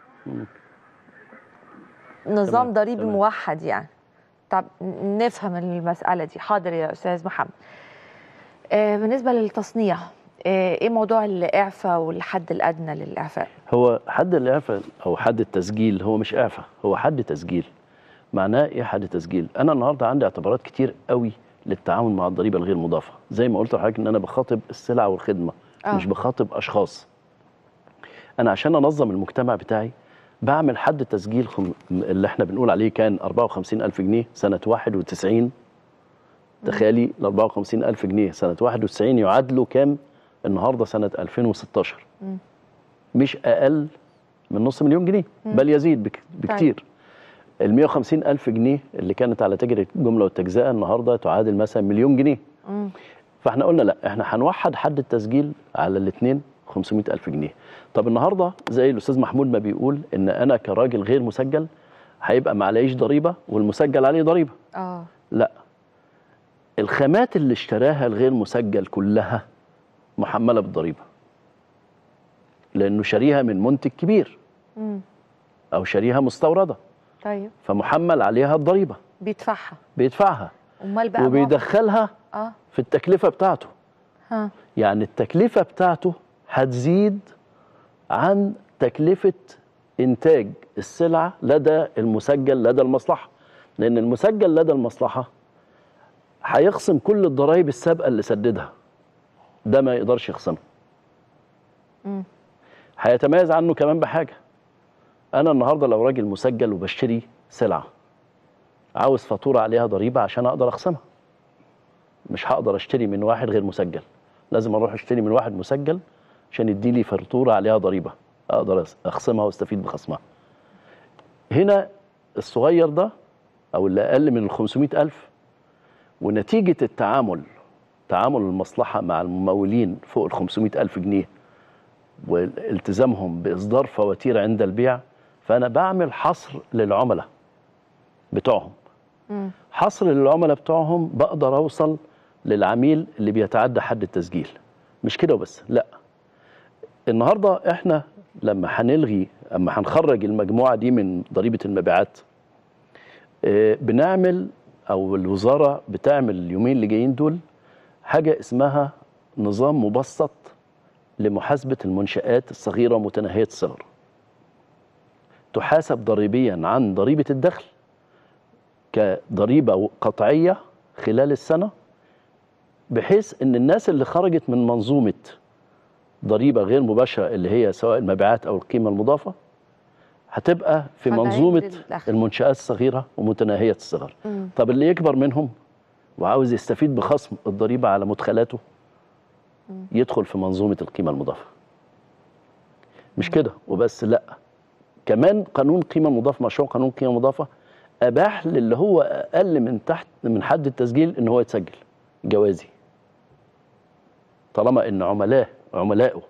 نظام تمام، ضريبي تمام. موحد يعني طب نفهم المساله دي حاضر يا استاذ محمد آه بالنسبه للتصنيع آه ايه موضوع الاعفاء والحد الادنى للاعفاء هو حد الاعفاء او حد التسجيل هو مش اعفاء هو حد تسجيل معناه ايه حد تسجيل انا النهارده عندي اعتبارات كتير قوي للتعامل مع الضريبه الغير مضافه زي ما قلت لحضرتك ان انا بخاطب السلع والخدمه آه. مش بخاطب اشخاص انا عشان انظم المجتمع بتاعي بعمل حد تسجيل خم... اللي احنا بنقول عليه كان 54 ألف جنيه سنة 91 تخيلي ال 54 ألف جنيه سنة 91 يعادلوا كام النهاردة سنة 2016 مم. مش أقل من نص مليون جنيه بل يزيد بك... بكتير ال 150 ألف جنيه اللي كانت على تاجر الجملة والتجزئة النهاردة تعادل مثلا مليون جنيه مم. فاحنا قلنا لا احنا هنوحد حد التسجيل على الاثنين 500 ألف جنيه طب النهارده زي الاستاذ محمود ما بيقول ان انا كراجل غير مسجل هيبقى ما عليش ضريبه والمسجل عليه ضريبه اه لا الخامات اللي اشتراها الغير مسجل كلها محمله بالضريبه لانه شاريها من منتج كبير مم. او شاريها مستورده طيب فمحمل عليها الضريبه بيدفعها بيدفعها امال بقى معظم- وبيدخلها اه في التكلفه بتاعته ها يعني التكلفة بتاعته هتزيد عن تكلفة إنتاج السلعة لدى المسجل لدى المصلحة لأن المسجل لدى المصلحة هيخصم كل الضرائب السابقة اللي سددها ده ما يقدرش يخصمها مم. هيتميز عنه كمان بحاجة أنا النهاردة لو راجل مسجل وبشتري سلعة عاوز فاتورة عليها ضريبة عشان أقدر أخصمها مش هقدر أشتري من واحد غير مسجل لازم أروح أشتري من واحد مسجل عشان يدي لي فاتورة عليها ضريبة أقدر أخصمها واستفيد بخصمها هنا الصغير ده أو اللي أقل من ال 500 ألف ونتيجة التعامل تعامل المصلحة مع الممولين فوق ال 500 ألف جنيه والتزامهم بإصدار فواتير عند البيع فأنا بعمل حصر للعملاء بتوعهم مم. حصر للعملاء بتوعهم بقدر أوصل للعميل اللي بيتعدى حد التسجيل مش كده وبس لا النهارده احنا لما هنلغي اما هنخرج المجموعه دي من ضريبه المبيعات آه، بنعمل او الوزاره بتعمل اليومين اللي جايين دول حاجه اسمها نظام مبسط لمحاسبه المنشات الصغيره ومتناهيه الصغر تحاسب ضريبيا عن ضريبه الدخل كضريبه قطعيه خلال السنه بحيث ان الناس اللي خرجت من منظومه ضريبه غير مباشره اللي هي سواء المبيعات او القيمه المضافه هتبقى في طالعين منظومه للدخل. المنشات الصغيره ومتناهيه الصغر مم. طب اللي يكبر منهم وعاوز يستفيد بخصم الضريبه على مدخلاته يدخل في منظومه القيمه المضافه مش كده وبس لا كمان قانون قيمه مضافه مشروع قانون قيمه مضافه اباح للي هو اقل من تحت من حد التسجيل ان هو يتسجل جوازي طالما ان عملاه عملائه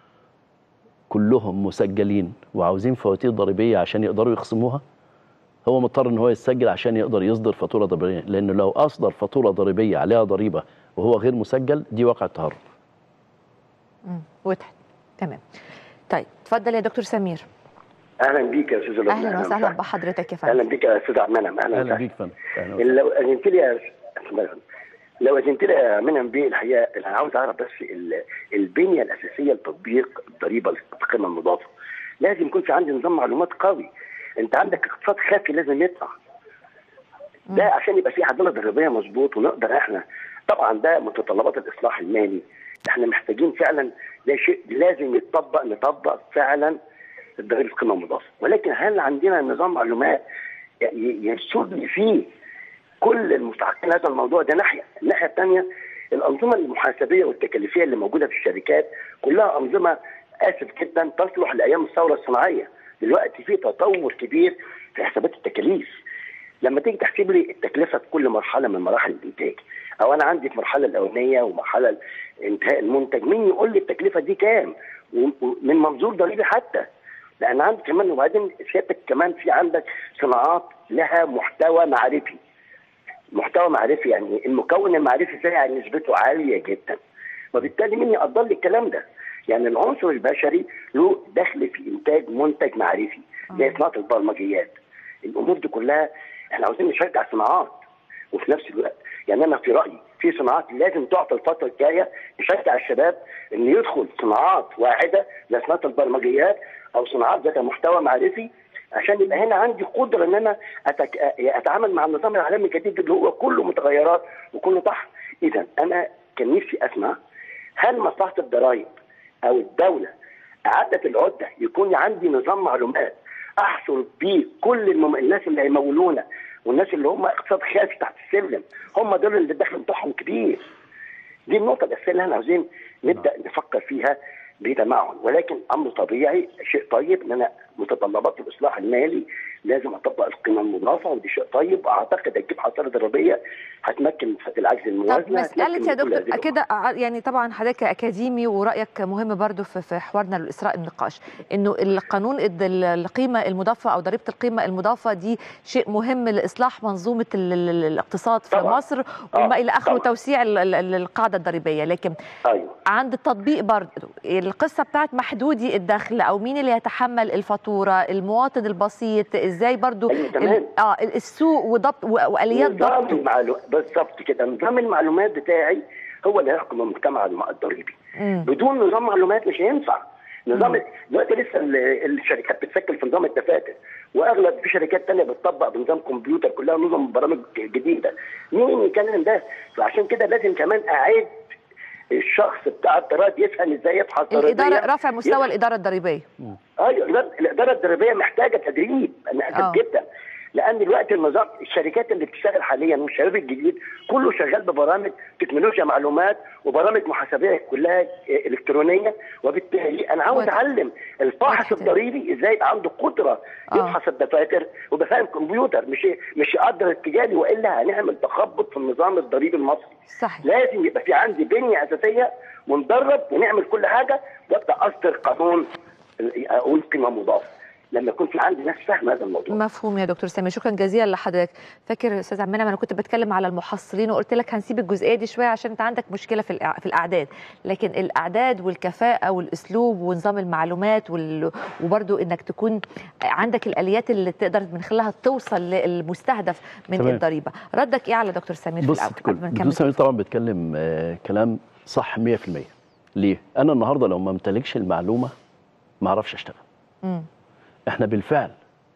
كلهم مسجلين وعاوزين فواتير ضريبيه عشان يقدروا يخصموها هو مضطر ان هو يسجل عشان يقدر يصدر فاتوره ضريبيه لانه لو اصدر فاتوره ضريبيه عليها ضريبه وهو غير مسجل دي واقع تهرب مم. وضحت تمام طيب اتفضل يا دكتور سمير اهلا بيك يا استاذ لبنى اهلا وسهلا بحضرتك يا فندم اهلا بيك يا استاذ عبد المنعم اهلا اهلا وسهلا. بيك فندم أهلا وسهلا. لو اذنت لي يا لو اذنت لي يا منعم بيه الحقيقه انا عاوز اعرف بس ال- البنيه الاساسيه لتطبيق الضريبه القيمه المضافه لازم يكون في عندي نظام معلومات قوي انت عندك اقتصاد خافي لازم يطلع ده عشان يبقى في عداله ضريبيه مظبوط ونقدر احنا طبعا ده متطلبات الاصلاح المالي احنا محتاجين فعلا ده شيء لازم يتطبق نطبق فعلا الضريبه القيمه المضافه ولكن هل عندنا نظام معلومات ي- يرصد لي فيه كل المستحقين هذا الموضوع ده ناحيه، الناحيه الثانيه الانظمه المحاسبيه والتكاليفيه اللي موجوده في الشركات كلها انظمه اسف جدا تصلح لايام الثوره الصناعيه، دلوقتي في تطور كبير في حسابات التكاليف. لما تيجي تحسب لي التكلفه في كل مرحله من مراحل الانتاج، او انا عندي في المرحله الاولانيه ومرحله انتهاء المنتج، مين يقول لي التكلفه دي كام؟ ومن منظور ضريبي حتى. لان عندك كمان وبعدين سيادتك كمان في عندك صناعات لها محتوى معرفي. محتوى معرفي يعني المكون المعرفي فيها نسبته عاليه جدا وبالتالي مين يقدر لي الكلام ده؟ يعني العنصر البشري له دخل في انتاج منتج معرفي زي صناعه البرمجيات الامور دي كلها احنا عاوزين نشجع صناعات وفي نفس الوقت يعني انا في رايي في صناعات لازم تعطى الفتره الجايه نشجع الشباب ان يدخل صناعات واعده زي صناعه البرمجيات او صناعات ذات محتوى معرفي عشان يبقى هنا عندي قدره ان انا أتك... اتعامل مع النظام العالمي الجديد اللي هو كله متغيرات وكله طحن اذا انا كان نفسي اسمع هل مصلحه الضرائب او الدوله اعدت العده يكون عندي نظام معلومات احصل بيه كل المم... الناس اللي هيمولونا والناس اللي هم اقتصاد خافي تحت السلم هم دول اللي الدخل بتاعهم كبير دي النقطه الاساسيه اللي احنا عاوزين نبدا نفكر فيها بتمعن ولكن امر طبيعي شيء طيب ان انا متطلبات الاصلاح المالي لازم اطبق القيمه المضافه ودي شيء طيب واعتقد هتجيب حصيله ضريبيه هتمكن من العجز طب الموازنه مسألة هتمكن يا من كل هذه دكتور كده ع- يعني طبعا حضرتك أكاديمي ورأيك مهم برضو في في حوارنا لإسراء النقاش إنه القانون الد- ال- القيمة المضافة أو ضريبة القيمة المضافة دي شيء مهم لإصلاح منظومة ال- ال- الاقتصاد في طبعاً. مصر وما إلى آخره طبعاً. توسيع ال- ال- ال- القاعدة الضريبية لكن ايوه عند التطبيق برضو القصة بتاعت محدودي الدخل أو مين اللي يتحمل الفاتورة المواطن البسيط إزاي برضو أيوة، تمام. ال- اه السوق وضبط و- وآليات نظام ضبطه المعلومات بالظبط كده نظام المعلومات بتاعي هو اللي هيحكم المجتمع الضريبي مم. بدون نظام معلومات مش هينفع نظام دلوقتي لسه ال- الشركات بتسجل في نظام الدفاتر واغلب في شركات تانية بتطبق بنظام كمبيوتر كلها نظم برامج جديده مين يكلم ده فعشان كده لازم كمان اعيد الشخص بتاع الضرائب يفهم ازاي يفحص الإدارة ضريبيا. رفع مستوى يفهم- الإدارة الضريبية ايوه الإدارة- الاداره الضريبيه محتاجه تدريب انا آه. اسف جدا لان دلوقتي النظام الشركات اللي بتشتغل حاليا والشباب الجديد كله شغال ببرامج تكنولوجيا معلومات وبرامج محاسبيه كلها الكترونيه وبالتالي انا عاوز واضح. اعلم الفاحص واضح. الضريبي ازاي يبقى عنده قدره آه. يفحص الدفاتر ويبقى فاهم كمبيوتر مش مش يقدر التجاري والا هنعمل تخبط في النظام الضريبي المصري صحيح لازم يبقى في عندي بنيه اساسيه وندرب ونعمل كل حاجه وابدا اصدر قانون اقول قيمه مضافه لما يكون في عندي ناس فاهمه هذا الموضوع مفهوم يا دكتور سامي شكرا جزيلا لحضرتك فاكر استاذ عمنا انا كنت بتكلم على المحصلين وقلت لك هنسيب الجزئيه دي شويه عشان انت عندك مشكله في الإع- في الاعداد لكن الاعداد والكفاءه والاسلوب ونظام المعلومات وال... وبرده انك تكون عندك الاليات اللي تقدر من خلالها توصل للمستهدف من تمام. الضريبه ردك ايه على دكتور سمير في بص الاول كل قبل ما دكتور نكمل سمير طبعا بيتكلم آه كلام صح 100% ليه؟ انا النهارده لو ما امتلكش المعلومه ما اعرفش اشتغل مم. احنا بالفعل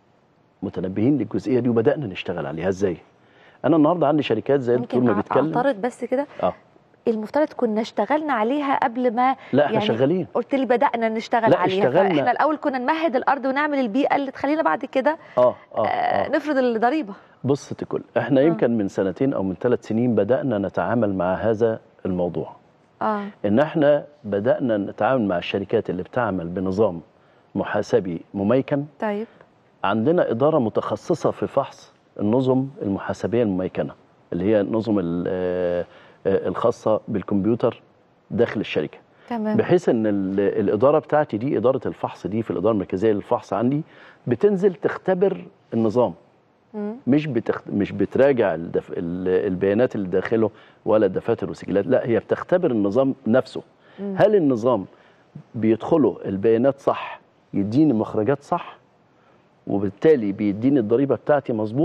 متنبهين للجزئيه دي وبدانا نشتغل عليها ازاي؟ انا النهارده عندي شركات زي الدكتور ممكن ما أع- بيتكلم اعترض بس كده اه المفترض كنا اشتغلنا عليها قبل ما لا احنا يعني شغالين قلت لي بدأنا نشتغل لا، عليها اشتغلنا. فاحنا الأول كنا نمهد الأرض ونعمل البيئة اللي تخلينا بعد كده اه اه, آه آه. نفرض الضريبة بص تكل احنا آه. يمكن من سنتين او من ثلاث سنين بدانا نتعامل مع هذا الموضوع اه ان احنا بدانا نتعامل مع الشركات اللي بتعمل بنظام محاسبي مميكن طيب عندنا إدارة متخصصة في فحص النظم المحاسبية المميكنة اللي هي النظم ال- آه، آه، الخاصة بالكمبيوتر داخل الشركة تمام بحيث ان ال- الإدارة بتاعتي دي إدارة الفحص دي في الإدارة المركزية للفحص عندي بتنزل تختبر النظام مم. مش بتخت... مش بتراجع الدف... ال- البيانات اللي داخله ولا الدفاتر والسجلات لا هي بتختبر النظام نفسه مم. هل النظام بيدخله البيانات صح يديني مخرجات صح وبالتالي بيديني الضريبه بتاعتي مظبوط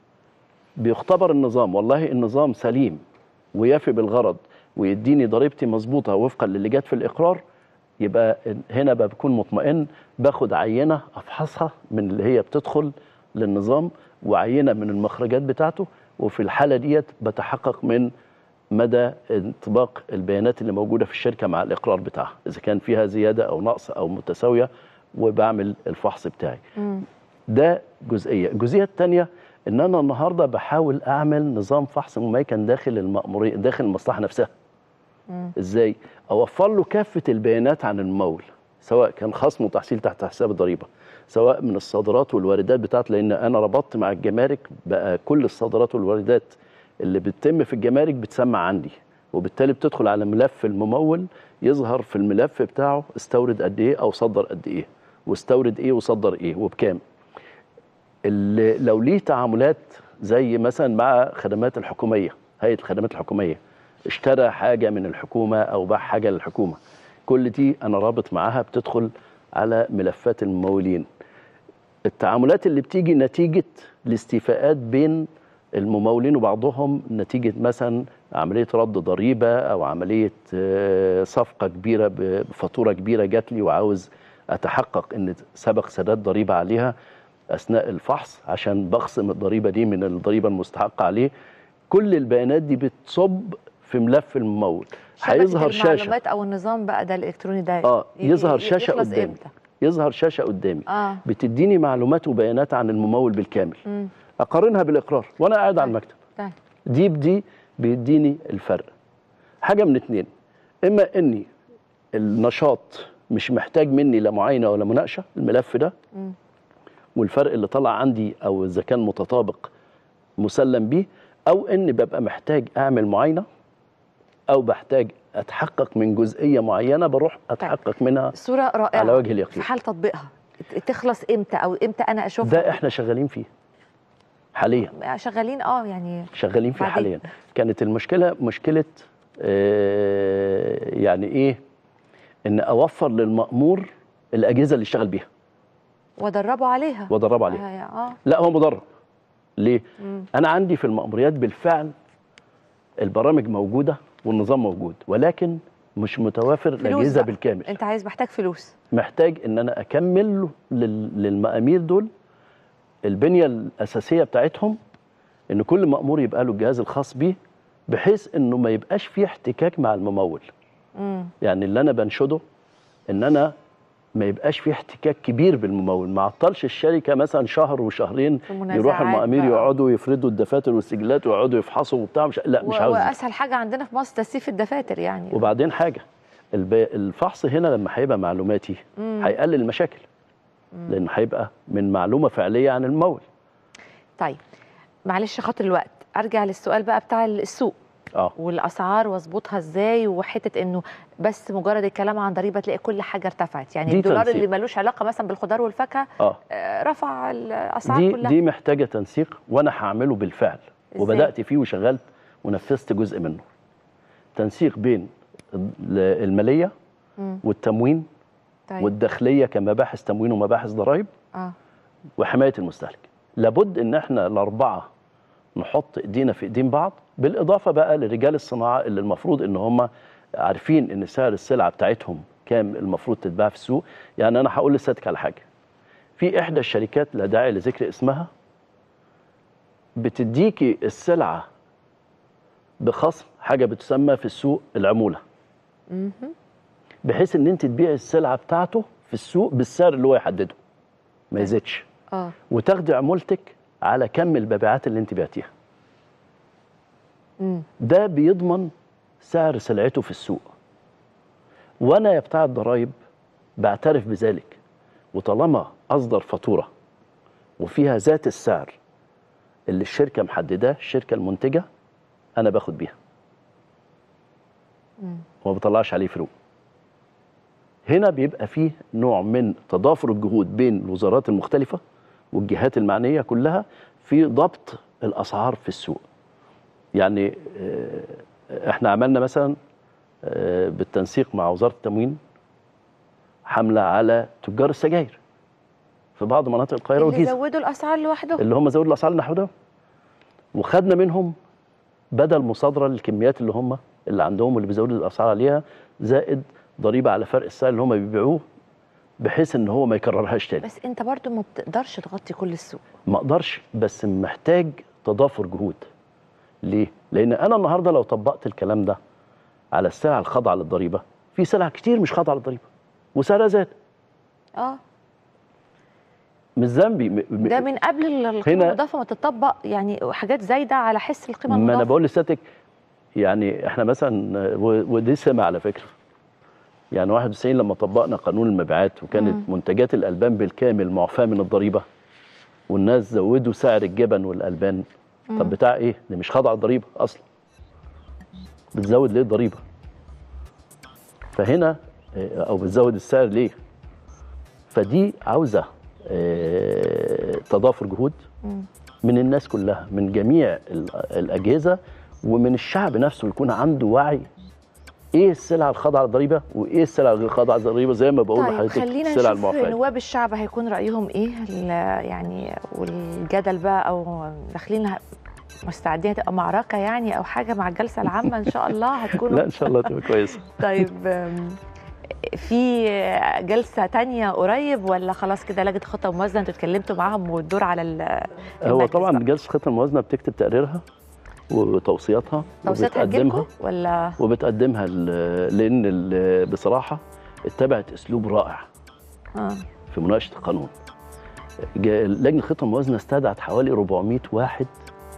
بيختبر النظام والله النظام سليم ويفي بالغرض ويديني ضريبتي مظبوطه وفقا للي جت في الاقرار يبقى هنا بكون مطمئن باخد عينه افحصها من اللي هي بتدخل للنظام وعينه من المخرجات بتاعته وفي الحاله ديت بتحقق من مدى انطباق البيانات اللي موجوده في الشركه مع الاقرار بتاعها اذا كان فيها زياده او نقص او متساويه وبعمل الفحص بتاعي مم. ده جزئيه الجزئيه الثانيه ان انا النهارده بحاول اعمل نظام فحص مميكن داخل المأمورية داخل المصلحه نفسها مم. ازاي اوفر له كافه البيانات عن الممول سواء كان خصم وتحصيل تحت حساب الضريبه سواء من الصادرات والواردات بتاعته لان انا ربطت مع الجمارك بقى كل الصادرات والواردات اللي بتتم في الجمارك بتسمع عندي وبالتالي بتدخل على ملف الممول يظهر في الملف بتاعه استورد قد ايه او صدر قد ايه واستورد ايه وصدر ايه وبكام اللي لو ليه تعاملات زي مثلا مع خدمات الحكوميه هيئه الخدمات الحكوميه اشترى حاجه من الحكومه او باع حاجه للحكومه كل دي انا رابط معاها بتدخل على ملفات الممولين التعاملات اللي بتيجي نتيجه الاستيفاءات بين الممولين وبعضهم نتيجه مثلا عمليه رد ضريبه او عمليه آه، صفقه كبيره بفاتوره كبيره جات لي وعاوز اتحقق ان سبق سداد ضريبه عليها اثناء الفحص عشان بخصم الضريبه دي من الضريبه المستحقه عليه كل البيانات دي بتصب في ملف الممول شبكة هيظهر شاشه المعلومات او النظام بقى ده الالكتروني ده اه ي- يظهر ي- شاشه يخلص قدامي امتى يظهر شاشه قدامي اه بتديني معلومات وبيانات عن الممول بالكامل مم. اقارنها بالاقرار وانا قاعد على المكتب طيب دي بدي بيديني الفرق حاجه من اتنين اما اني النشاط مش محتاج مني لا معاينه ولا مناقشه الملف ده مم. والفرق اللي طلع عندي او اذا كان متطابق مسلم بيه او اني ببقى محتاج اعمل معاينه او بحتاج اتحقق من جزئيه معينه بروح اتحقق منها صورة رائعة على وجه في اليقين حال تطبيقها ت- تخلص امتى او امتى انا اشوفها ده احنا شغالين فيه حاليا شغالين اه يعني شغالين فيه بعدين. حاليا كانت المشكله مشكله آه، يعني ايه ان اوفر للمامور الاجهزه اللي يشتغل بيها ودربوا عليها وادربه عليها اه لا هو مدرب ليه مم. انا عندي في المأموريات بالفعل البرامج موجوده والنظام موجود ولكن مش متوافر فلوس الاجهزه بقى. بالكامل انت عايز محتاج فلوس محتاج ان انا اكمل لل- للمأامير دول البنيه الاساسيه بتاعتهم ان كل مأمور يبقى له الجهاز الخاص بيه بحيث انه ما يبقاش فيه احتكاك مع الممول مم. يعني اللي انا بنشده ان انا ما يبقاش فيه احتكاك كبير بالممول ما عطلش الشركه مثلا شهر وشهرين في منازعات يروح المأمير بقى. يقعدوا يفردوا الدفاتر والسجلات ويقعدوا يفحصوا وبتاع مش لا مش و- عاوز دي. واسهل حاجه عندنا في مصر تسييف الدفاتر يعني وبعدين حاجه الب- الفحص هنا لما هيبقى معلوماتي مم. هيقلل المشاكل لان هيبقى من معلومه فعليه عن الممول طيب معلش خاطر الوقت ارجع للسؤال بقى بتاع السوق اه والاسعار واظبطها ازاي وحته انه بس مجرد الكلام عن ضريبه تلاقي كل حاجه ارتفعت يعني دي الدولار تنسيق. اللي ملوش علاقه مثلا بالخضار والفاكهه اه آه، رفع الاسعار دي كلها دي محتاجه تنسيق وانا هعمله بالفعل إزاي؟ وبدات فيه وشغلت ونفذت جزء منه تنسيق بين ال- الماليه مم. والتموين طيب والداخليه كمباحث تموين ومباحث ضرائب اه وحمايه المستهلك لابد ان احنا الاربعه نحط ايدينا في ايدين بعض بالاضافه بقى لرجال الصناعه اللي المفروض ان هم عارفين ان سعر السلعه بتاعتهم كام المفروض تتباع في السوق يعني انا هقول لسيادتك على حاجه في احدى الشركات لا داعي لذكر اسمها بتديكي السلعه بخصم حاجه بتسمى في السوق العموله مهم. بحيث ان انت تبيعي السلعه بتاعته في السوق بالسعر اللي هو يحدده ما يزيدش اه وتاخدي عمولتك على كم المبيعات اللي انت بعتيها مم. ده بيضمن سعر سلعته في السوق وانا يا بتاع الضرايب بعترف بذلك وطالما اصدر فاتوره وفيها ذات السعر اللي الشركه محدداه الشركه المنتجه انا باخد بيها مم. وما بطلعش عليه فروق هنا بيبقى فيه نوع من تضافر الجهود بين الوزارات المختلفة والجهات المعنية كلها في ضبط الأسعار في السوق يعني آه، احنا عملنا مثلا آه، بالتنسيق مع وزارة التموين حملة على تجار السجاير في بعض مناطق القاهرة اللي والجيزة زودوا الاسعار لوحدهم اللي هم زودوا الاسعار نحو ده وخدنا منهم بدل مصادره للكميات اللي هم اللي عندهم واللي بيزودوا الاسعار عليها زائد ضريبه على فرق السعر اللي هم بيبيعوه بحيث ان هو ما يكررهاش تاني بس انت برضو ما بتقدرش تغطي كل السوق ما اقدرش بس محتاج تضافر جهود ليه لان انا النهارده لو طبقت الكلام ده على السلع الخاضعه للضريبه في سلع كتير مش خاضعه للضريبه وسعرها زاد اه مش ذنبي م- م- ده من قبل ال- القيمه هنا- المضافه ما تطبق يعني حاجات زايده على حس القيمه ما انا المضافه بقول لسيادتك يعني احنا مثلا و- ودي سمة على فكره يعني 91 لما طبقنا قانون المبيعات وكانت منتجات الالبان بالكامل معفاه من الضريبه والناس زودوا سعر الجبن والالبان طب بتاع ايه؟ دي مش خاضعه للضريبه اصلا بتزود ليه الضريبه؟ فهنا آه، او بتزود السعر ليه؟ فدي عاوزه آه، تضافر جهود من الناس كلها من جميع ال- الاجهزه ومن الشعب نفسه يكون عنده وعي ايه السلع الخاضعه للضريبه وايه السلع الغير خاضعه للضريبه زي ما بقول طيب لحضرتك خلينا السلع نشوف المعفاه نواب الشعب هيكون رايهم ايه ال- يعني والجدل بقى او داخلين ه- مستعدين تبقى معركه يعني او حاجه مع الجلسه العامه ان شاء الله هتكونوا لا ان شاء الله تبقى كويسه طيب أم، في جلسه تانية قريب ولا خلاص كده لجنه خطه وموازنه انتوا اتكلمتوا معاهم والدور على ال- هو المجلس طبعا بقى. جلسه خطه الموازنه بتكتب تقريرها وتوصياتها توصيات هتجيلكم وبتقدمها ولا وبتقدمها ل- لان ال- بصراحه اتبعت اسلوب رائع اه في مناقشه القانون جا- لجنه خطه الموازنه استدعت حوالي 400 واحد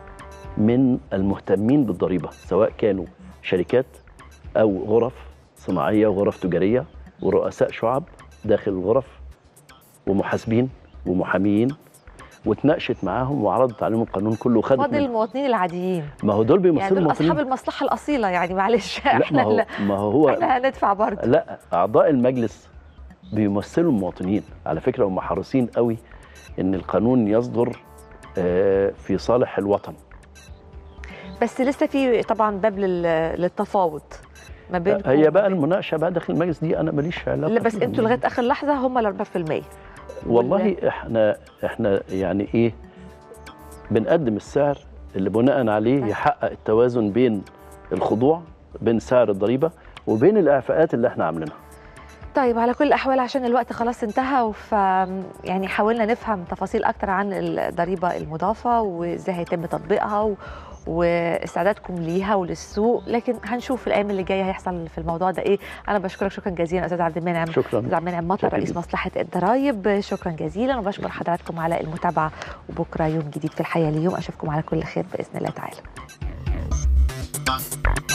من المهتمين بالضريبه سواء كانوا شركات او غرف صناعيه وغرف تجاريه ورؤساء شعب داخل الغرف ومحاسبين ومحاميين واتناقشت معاهم وعرضت عليهم القانون كله وخدت فاضل منه. المواطنين العاديين ما هو دول يعني بيمثلوا دول المواطنين اصحاب المصلحه الاصيله يعني معلش لا ما احنا هو اللي- ما هو احنا هندفع برضه لا اعضاء المجلس بيمثلوا المواطنين على فكره هم حريصين قوي ان القانون يصدر آه، في صالح الوطن بس لسه في طبعا باب لل- للتفاوض ما بينكم هي بقى وبين- المناقشه بقى داخل المجلس دي انا ماليش علاقه لا بس فيها. انتوا لغايه اخر لحظه هم ال 4% والله احنا احنا يعني ايه بنقدم السعر اللي بناء عليه طيب. يحقق التوازن بين الخضوع بين سعر الضريبه وبين الاعفاءات اللي احنا عاملينها طيب على كل الاحوال عشان الوقت خلاص انتهى ف يعني حاولنا نفهم تفاصيل اكتر عن الضريبه المضافه وازاي هيتم تطبيقها و... واستعدادكم ليها وللسوق لكن هنشوف الايام اللي جايه هيحصل في الموضوع ده ايه انا بشكرك شكرا جزيلا استاذ عبد المنعم شكرا استاذ عبد المنعم مطر شكراً رئيس جداً. مصلحه الضرايب شكرا جزيلا وبشكر حضراتكم على المتابعه وبكره يوم جديد في الحياه اليوم اشوفكم على كل خير باذن الله تعالى